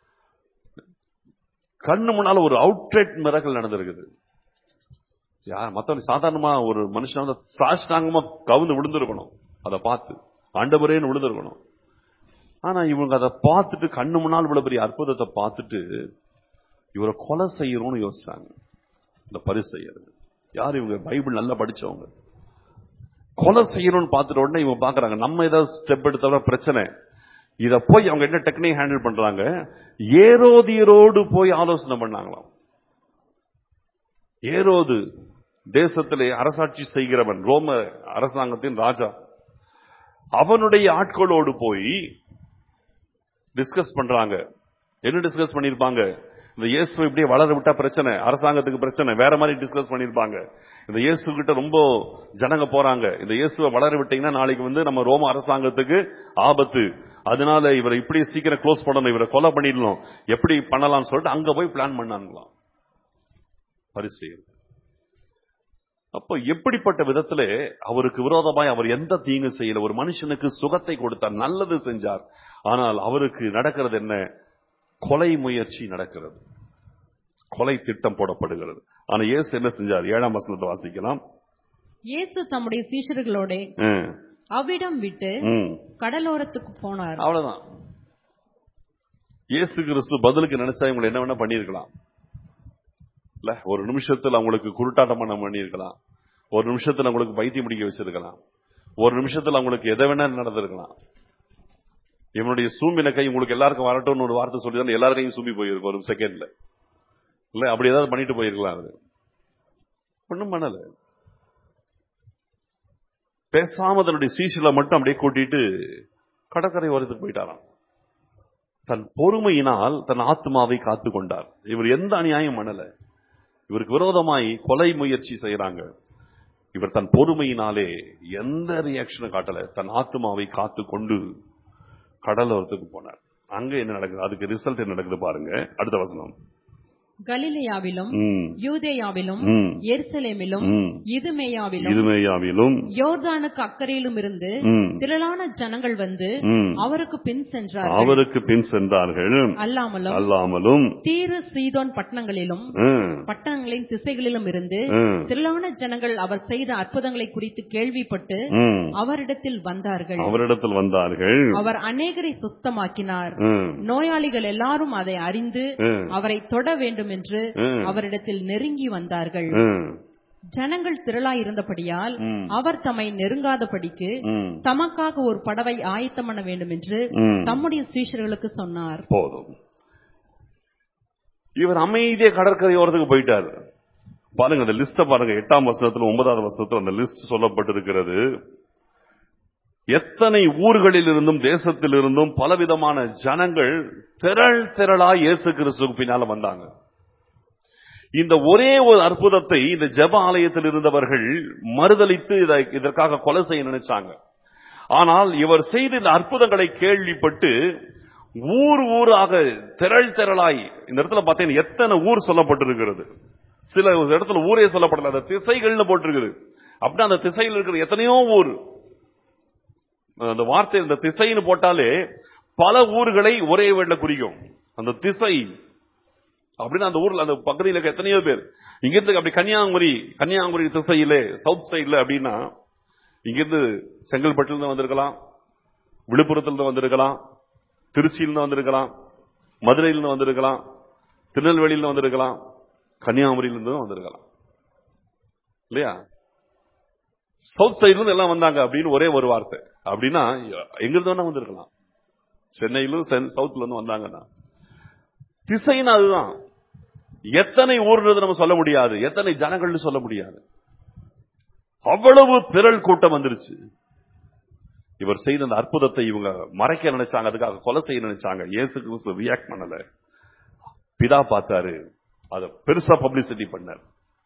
கண்ணு முன்னால ஒரு அவுட்ரேட் மிரக்கல் நடந்திருக்குது யார் மத்தவங்க சாதாரணமா ஒரு மனுஷன் வந்து சாஷ்டாங்கமா கவுந்து விழுந்திருக்கணும் அதை பார்த்து ஆண்டவரேன்னு விழுந்திருக்கணும் ஆனா இவங்க அதை பார்த்துட்டு கண்ணு முன்னால் இவ்வளவு பெரிய அற்புதத்தை பார்த்துட்டு இவரை கொலை செய்யணும்னு யோசிச்சாங்க இந்த பரிசெய்யறது யார் இவங்க பைபிள் நல்லா படிச்சவங்க கொலை செய்யணும்னு பார்த்துட்ட உடனே இவங்க பாக்குறாங்க நம்ம ஏதாவது ஸ்டெப் எடுத்தவர பிரச்சனை இத போய் அவங்க என்ன டெக்னிக் ஹேண்டில் பண்றாங்க ஏரோதியரோடு போய் ஆலோசனை பண்ணாங்களாம் ஏரோது தேசத்திலே அரசாட்சி செய்கிறவன் ரோம அரசாங்கத்தின் ராஜா அவனுடைய ஆட்களோடு போய் டிஸ்கஸ் பண்றாங்க என்ன டிஸ்கஸ் பண்ணிருப்பாங்க இந்த இயேசு இப்படியே வளர விட்டா பிரச்சனை அரசாங்கத்துக்கு பிரச்சனை வேற மாதிரி டிஸ்கஸ் பண்ணிருப்பாங்க இந்த இயேசு கிட்ட ரொம்ப ஜனங்க போறாங்க இந்த இயேசுவை வளர விட்டீங்கன்னா நாளைக்கு வந்து நம்ம ரோம அரசாங்கத்துக்கு ஆபத்து அதனால இவரை இப்படி சீக்கிரம் க்ளோஸ் பண்ணணும் இவரை கொலை பண்ணிடணும் எப்படி பண்ணலாம்னு சொல்லிட்டு அங்க போய் பிளான் பண்ணாங்களாம் பரிசெயல் அப்போ எப்படிப்பட்ட விதத்துல அவருக்கு விரோதமாய் அவர் எந்த தீங்கு செய்யல ஒரு மனுஷனுக்கு சுகத்தை கொடுத்தார் நல்லது செஞ்சார் ஆனால் அவருக்கு நடக்கிறது என்ன கொலை முயற்சி நடக்கிறது கொலை திட்டம் போடப்படுகிறது ஆனா இயேசு என்ன செஞ்சார் ஏழாம் வசனத்தை வாசிக்கலாம் இயேசு தம்முடைய சீஷர்களோட ம், அவ்விடம் விட்டு ம். கடலோரத்துக்கு போனார் அவ்வளவுதான் இயேசு கிறிஸ்து பதிலுக்கு நினைச்சா இவங்களை என்ன வேணா பண்ணிருக்கலாம் இல்ல ஒரு நிமிஷத்துல அவங்களுக்கு குருட்டாட்டம் பண்ண பண்ணிருக்கலாம் ஒரு நிமிஷத்துல அவங்களுக்கு பைத்தியம் முடிக்க வச்சிருக்கலாம் ஒரு நிமிஷத்துல அவங்களுக்கு எதை வேணா நடந்திருக்கலாம் இவனுடைய சூம்பின கை உங்களுக்கு எல்லாருக்கும் வரட்டும்னு ஒரு வார்த்தை சொல்லி தான் எல்லார் கையும் சூம்பி போயிருக்கும் ஒரு செகண்ட்ல இல்ல அப்படி ஏதாவது பண்ணிட்டு போயிருக்கலாம் அது ஒண்ணும் பண்ணல பேசாம தன்னுடைய சீசில மட்டும் அப்படியே கூட்டிட்டு கடற்கரை ஓரத்துக்கு போயிட்டாராம் தன் பொறுமையினால் தன் ஆத்மாவை காத்து கொண்டார் இவர் எந்த அநியாயம் பண்ணல இவருக்கு விரோதமாய் கொலை முயற்சி செய்யறாங்க இவர் தன் பொறுமையினாலே எந்த ரியாக்ஷனும் காட்டல தன் ஆத்மாவை காத்து கொண்டு கடலோரத்துக்கு போனார் அங்க என்ன நடக்குது அதுக்கு ரிசல்ட் என்ன நடக்குது பாருங்க அடுத்த வசனம் கலிலேயாவிலும் ம், யூதேயாவிலும் ம், எருசலேமிலும் ம். இதுமேயாவிலும் இதுமேயாவிலும் யோர்தானுக்கு அக்கறையிலும் இருந்து ம், திரளான ஜனங்கள் வந்து ம். அவருக்கு பின் சென்றார்கள் அவருக்கு பின் சென்றார்கள் அல்லாமலும் அல்லாமலும் தீரு சீதோன் பட்டணங்களிலும் ம், பட்டணங்களின் திசைகளிலும் இருந்து ம், திரளான ஜனங்கள் அவர் செய்த அற்புதங்களை குறித்து கேள்விப்பட்டு ம். அவரிடத்தில் வந்தார்கள் அவரிடத்தில் வந்தார்கள் அவர் அநேகரை சுஸ்தமாக்கினார் ம், நோயாளிகள் எல்லாரும் அதை அறிந்து ம், அவரை தொட வேண்டும் என்று ம். அவரிடத்தில் நெருங்கி வந்தார்கள் ம், ஜனங்கள் திரளாய் இருந்தபடியால் ம். அவர் தம்மை நெருங்காதபடிக்கு ம், தமக்காக ஒரு படவை ஆயத்தம் பண்ண வேண்டும் என்று ம். தம்முடைய சீஷர்களுக்கு சொன்னார் போதும் இவர் அமைதியா கடற்கரை ஓரத்துக்கு போயிட்டாரு பாருங்க அந்த லிஸ்ட பாருங்க எட்டாம் வருஷத்துல ஒன்பதாவது வருஷத்துல அந்த லிஸ்ட் சொல்லப்பட்டிருக்கிறது எத்தனை ஊர்களில் இருந்தும் தேசத்தில் இருந்தும் பலவிதமான ஜனங்கள் திரள் திரளா இயேசு கிறிஸ்துவுக்கு பின்னால வந்தாங்க இந்த ஒரே ஒரு அற்புதத்தை இந்த ஜெப ஆலயத்தில் இருந்தவர்கள் மறுதலித்து இதை- இதற்காக கொலை செய்ய நினைச்சாங்க ஆனால் இவர் செய்த இந்த அற்புதங்களை கேள்விப்பட்டு ஊர் ஊராக திரள் திரளாய் இந்த இடத்துல பார்த்தீங்கன்னா எத்தனை ஊர் சொல்லப்பட்டிருக்கிறது சில இடத்துல ஊரே சொல்லப்படல அந்த திசைகள்னு போட்டிருக்குது அப்படின்னா அந்த திசையில் இருக்கிற எத்தனையோ ஊர் அந்த வார்த்தை இந்த திசைன்னு போட்டாலே பல ஊர்களை ஒரே வேண்ட குறிக்கும் அந்த திசை அப்படின்னு அந்த ஊர்ல அந்த பகுதியில் இருக்க எத்தனையோ பேர் இங்கிருந்து அப்படி கன்னியாகுமரி கன்னியாகுமரி திசையிலே சவுத் சைடுல அப்படின்னா இங்கிருந்து செங்கல்பட்டுல இருந்து வந்திருக்கலாம் விழுப்புரத்துல இருந்து வந்திருக்கலாம் திருச்சியிலிருந்து வந்திருக்கலாம் மதுரையிலிருந்து வந்திருக்கலாம் திருநெல்வேலியிலிருந்து வந்திருக்கலாம் கன்னியாகுமரியிலிருந்து வந்திருக்கலாம் இல்லையா சவுத் சைடுல இருந்து எல்லாம் வந்தாங்க அப்படின்னு ஒரே ஒரு வார்த்தை அப்படின்னா எங்கிருந்து வேணா வந்திருக்கலாம் சென்னையிலும் சென்- சவுத்ல இருந்து வந்தாங்கன்னா திசைன்னு அதுதான் எத்தனை ஊர்ன்றது நம்ம சொல்ல முடியாது எத்தனை ஜனங்கள்னு சொல்ல முடியாது அவ்வளவு திரள் கூட்டம் வந்துருச்சு இவர் செய்த அந்த அற்புதத்தை இவங்க மறைக்க நினைச்சாங்க அதுக்காக கொலை செய்ய நினைச்சாங்க இயேசு கிறிஸ்து ரியாக்ட் பண்ணல பிதா பார்த்தாரு அத பெருசா பப்ளிசிட்டி பண்ணார்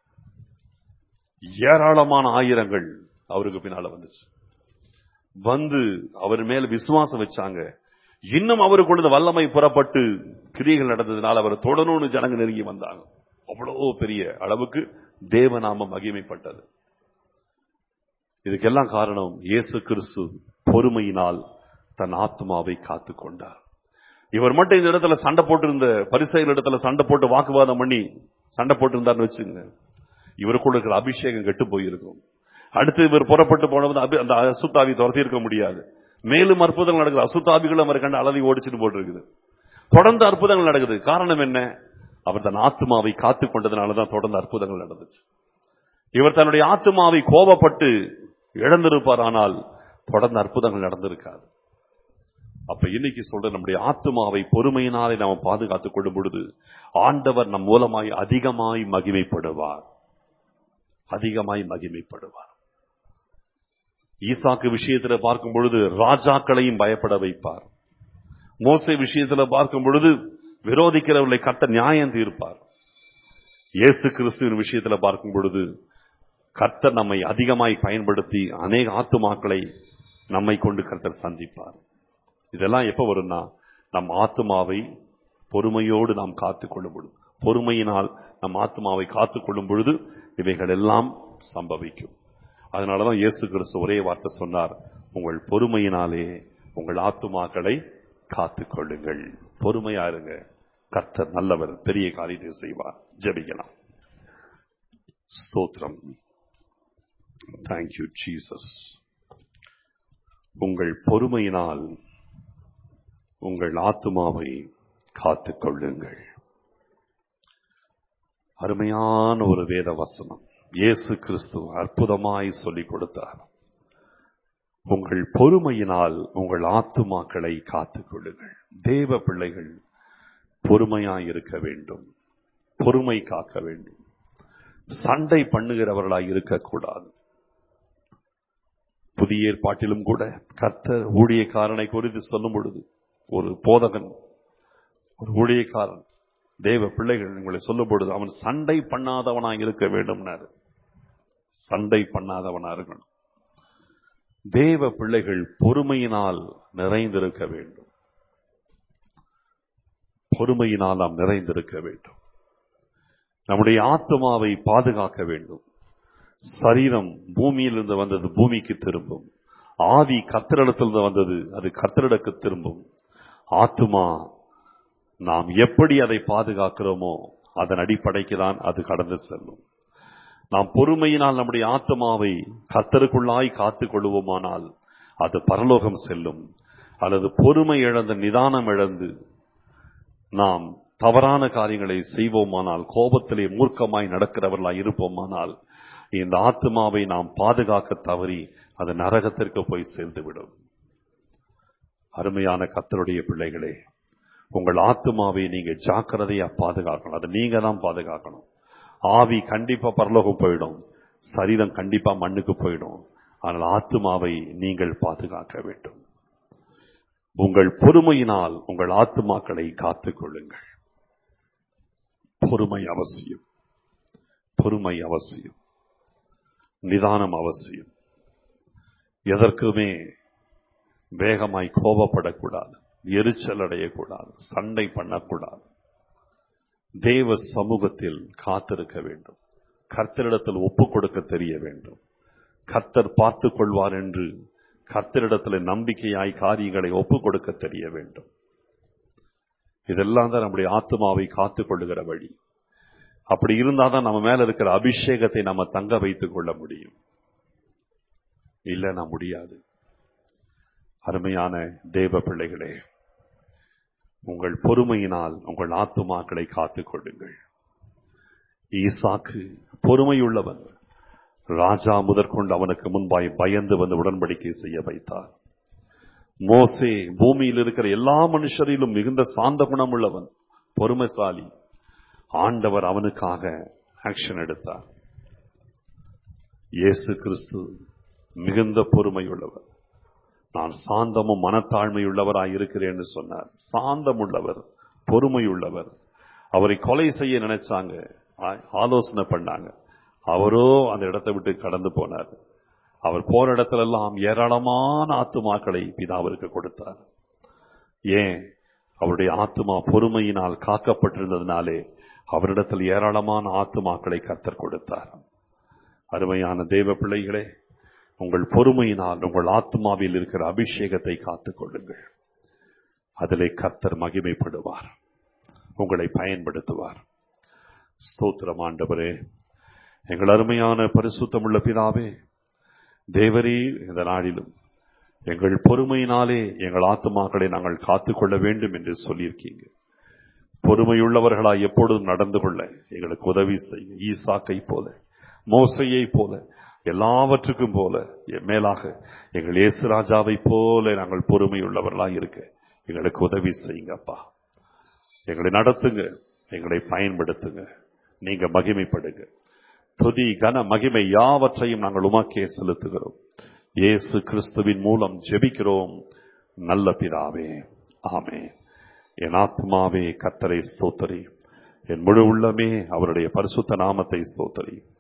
ஏராளமான ஆயிரங்கள் அவருக்கு பின்னால வந்துச்சு வந்து அவர் மேல விசுவாசம் வச்சாங்க இன்னும் அவருக்குள்ள இந்த வல்லமை புறப்பட்டு கிரியைகள் நடந்ததுனால அவர் தொடணும்னு ஜனங்க நெருங்கி வந்தாங்க அவ்வளவு பெரிய அளவுக்கு தேவநாமம் மகிமைப்பட்டது இதுக்கெல்லாம் காரணம் இயேசு கிறிஸ்து பொறுமையினால் தன் ஆத்மாவை காத்து கொண்டார் இவர் மட்டும் இந்த இடத்துல சண்டை போட்டிருந்த பரிசைகள் இடத்துல சண்டை போட்டு வாக்குவாதம் பண்ணி சண்டை போட்டிருந்தார்னு வச்சுங்க இவருக்குள்ள இருக்கிற அபிஷேகம் கெட்டு போயிருக்கும் அடுத்து இவர் புறப்பட்டு போனது அபி- அந்த அசுத்தாவி துரத்தி இருக்க முடியாது மேலும் அற்புதங்கள் நடக்குது அசுத்தாவிகளும் அவர் கண்டு அலறி ஓடிச்சுட்டு போட்டிருக்குது தொடர்ந்து அற்புதங்கள் நடக்குது காரணம் என்ன அவர் தன் ஆத்மாவை காத்து கொண்டதுனாலதான் தொடர்ந்து அற்புதங்கள் நடந்துச்சு இவர் தன்னுடைய ஆத்மாவை கோபப்பட்டு இழந்திருப்பார் ஆனால் தொடர்ந்து அற்புதங்கள் நடந்திருக்காது அப்ப இன்னைக்கு சொல்ற நம்முடைய ஆத்மாவை பொறுமையினாலே நாம் பாதுகாத்துக் கொள்ளும் பொழுது ஆண்டவர் நம் மூலமாய் அதிகமாய் மகிமைப்படுவார் அதிகமாய் மகிமைப்படுவார் ஈசாக்கு விஷயத்துல பார்க்கும் பொழுது ராஜாக்களையும் பயப்பட வைப்பார் மோசே விஷயத்துல பார்க்கும் பொழுது விரோதிக்கிறவர்களை கட்ட நியாயம் தீர்ப்பார் இயேசு கிறிஸ்துவின் விஷயத்துல பார்க்கும் பொழுது கர்த்தர் நம்மை அதிகமாய் பயன்படுத்தி அநேக ஆத்துமாக்களை நம்மை கொண்டு கர்த்தர் சந்திப்பார் இதெல்லாம் எப்ப வரும்னா நம் ஆத்துமாவை பொறுமையோடு நாம் காத்துக் கொள்ளும் பொழுது பொறுமையினால் நம் ஆத்துமாவை காத்துக் கொள்ளும் பொழுது இவைகள் எல்லாம் சம்பவிக்கும் அதனாலதான் இயேசு கிறிஸ்து ஒரே வார்த்தை சொன்னார் உங்கள் பொறுமையினாலே உங்கள் ஆத்துமாக்களை காத்துக் கொள்ளுங்கள் பொறுமையா இருங்க கர்த்தர் நல்லவர் பெரிய காரியத்தை செய்வார் ஜெபிக்கலாம் ஸ்தோத்திரம் தேங்க்யூ ஜீசஸ் உங்கள் பொறுமையினால் உங்கள் ஆத்துமாவை காத்துக் கொள்ளுங்கள் அருமையான ஒரு வேத வசனம் இயேசு கிறிஸ்து அற்புதமாய் சொல்லிக் கொடுத்தார் உங்கள் பொறுமையினால் உங்கள் ஆத்துமாக்களை காத்துக் கொள்ளுங்கள் தேவ பிள்ளைகள் பொறுமையாய் இருக்க வேண்டும் பொறுமை காக்க வேண்டும் சண்டை பண்ணுகிறவர்களாய் இருக்கக்கூடாது புதிய ஏற்பாட்டிலும் கூட கர்த்தர் ஊழியக்காரனை குறித்து சொல்லும் பொழுது ஒரு போதகன் ஒரு ஊழியக்காரன் தேவ பிள்ளைகள் உங்களை சொல்லும் பொழுது அவன் சண்டை பண்ணாதவனாக இருக்க வேண்டும்னாரு சண்டை பண்ணாதவனா இருக்கணும் தேவ பிள்ளைகள் பொறுமையினால் நிறைந்திருக்க வேண்டும் பொறுமையினால் நாம் நிறைந்திருக்க வேண்டும் நம்முடைய ஆத்மாவை பாதுகாக்க வேண்டும் சரீரம் பூமியிலிருந்து வந்தது பூமிக்கு திரும்பும் ஆவி கத்திரிடத்திலிருந்து வந்தது அது கத்திரிடக்கு திரும்பும் ஆத்மா நாம் எப்படி அதை பாதுகாக்கிறோமோ அதன் அடிப்படைக்கு தான் அது கடந்து செல்லும் நாம் பொறுமையினால் நம்முடைய ஆத்மாவை கத்தருக்குள்ளாய் காத்துக் கொள்வோமானால் அது பரலோகம் செல்லும் அல்லது பொறுமை இழந்து நிதானம் இழந்து நாம் தவறான காரியங்களை செய்வோமானால் கோபத்திலே மூர்க்கமாய் நடக்கிறவர்களாய் இருப்போமானால் இந்த ஆத்மாவை நாம் பாதுகாக்க தவறி அது நரகத்திற்கு போய் சேர்ந்துவிடும் அருமையான கத்தருடைய பிள்ளைகளே உங்கள் ஆத்மாவை நீங்க ஜாக்கிரதையா பாதுகாக்கணும் அதை நீங்க தான் பாதுகாக்கணும் ஆவி கண்டிப்பா பரலோகம் போயிடும் சரீரம் கண்டிப்பா மண்ணுக்கு போயிடும் ஆனால் ஆத்மாவை நீங்கள் பாதுகாக்க வேண்டும் உங்கள் பொறுமையினால் உங்கள் ஆத்மாக்களை காத்துக் கொள்ளுங்கள் பொறுமை அவசியம் பொறுமை அவசியம் நிதானம் அவசியம் எதற்குமே வேகமாய் கோபப்படக்கூடாது எரிச்சல் அடையக்கூடாது சண்டை பண்ணக்கூடாது தேவ சமூகத்தில் காத்திருக்க வேண்டும் கர்த்தரிடத்தில் ஒப்புக் கொடுக்க தெரிய வேண்டும் கர்த்தர் பார்த்துக் கொள்வார் என்று கர்த்தரிடத்தில் நம்பிக்கையாய் காரியங்களை ஒப்புக் கொடுக்க தெரிய வேண்டும் இதெல்லாம் தான் நம்முடைய ஆத்மாவை காத்துக் கொள்ளுகிற வழி அப்படி இருந்தாதான் நம்ம மேல இருக்கிற அபிஷேகத்தை நம்ம தங்க வைத்துக் கொள்ள முடியும் இல்லைன்னா முடியாது அருமையான தேவ பிள்ளைகளே உங்கள் பொறுமையினால் உங்கள் ஆத்துமாக்களை காத்துக் கொள்ளுங்கள் ஈசாக்கு பொறுமையுள்ளவன் ராஜா முதற்கொண்டு அவனுக்கு முன்பாய் பயந்து வந்து உடன்படிக்கை செய்ய வைத்தார் மோசே பூமியில் இருக்கிற எல்லா மனுஷரிலும் மிகுந்த சாந்த குணம் உள்ளவன் பொறுமைசாலி ஆண்டவர் அவனுக்காக ஆக்ஷன் எடுத்தார் இயேசு கிறிஸ்து மிகுந்த பொறுமையுள்ளவர் நான் சாந்தமும் மனத்தாழ்மையுள்ளவராய் இருக்கிறேன் என்று சொன்னார் சாந்தம் உள்ளவர் பொறுமையுள்ளவர் அவரை கொலை செய்ய நினைச்சாங்க ஆ- ஆலோசனை பண்ணாங்க அவரோ அந்த இடத்தை விட்டு கடந்து போனார் அவர் போற இடத்துல எல்லாம் ஏராளமான ஆத்துமாக்களை பிதாவிற்கு கொடுத்தார் ஏன் அவருடைய ஆத்துமா பொறுமையினால் காக்கப்பட்டிருந்ததினாலே அவரிடத்தில் ஏராளமான ஆத்துமாக்களை கத்தர் கொடுத்தார் அருமையான தேவ பிள்ளைகளே உங்கள் பொறுமையினால் உங்கள் ஆத்மாவில் இருக்கிற அபிஷேகத்தை காத்துக் கொள்ளுங்கள் அதிலே கர்த்தர் மகிமைப்படுவார் உங்களை பயன்படுத்துவார் ஸ்தோத்திரம் ஆண்டவரே எங்கள் அருமையான பரிசுத்தமுள்ள பிதாவே தேவரே இந்த நாளிலும் எங்கள் பொறுமையினாலே எங்கள் ஆத்மாக்களை நாங்கள் காத்துக்கொள்ள வேண்டும் என்று சொல்லியிருக்கீங்க பொறுமையுள்ளவர்களாய் எப்பொழுதும் நடந்து கொள்ள எங்களுக்கு உதவி செய்ய ஈசாக்கை போல மோசையை போல எல்லாவற்றுக்கும் போல மேலாக எங்கள் இயேசு ராஜாவை போல நாங்கள் பொறுமையுள்ளவர்களாய் இருக்க எங்களுக்கு உதவி செய்யுங்க அப்பா எங்களை நடத்துங்க எங்களை பயன்படுத்துங்க நீங்க மகிமைப்படுங்க துதி கன மகிமை யாவற்றையும் நாங்கள் உமக்கே செலுத்துகிறோம் இயேசு கிறிஸ்துவின் மூலம் ஜெபிக்கிறோம் நல்ல பிதாவே ஆமே என் ஆத்மாவே கத்தரை ஸ்தோத்தரி என் முழு உள்ளமே அவருடைய பரிசுத்த நாமத்தை ஸ்தோத்தரி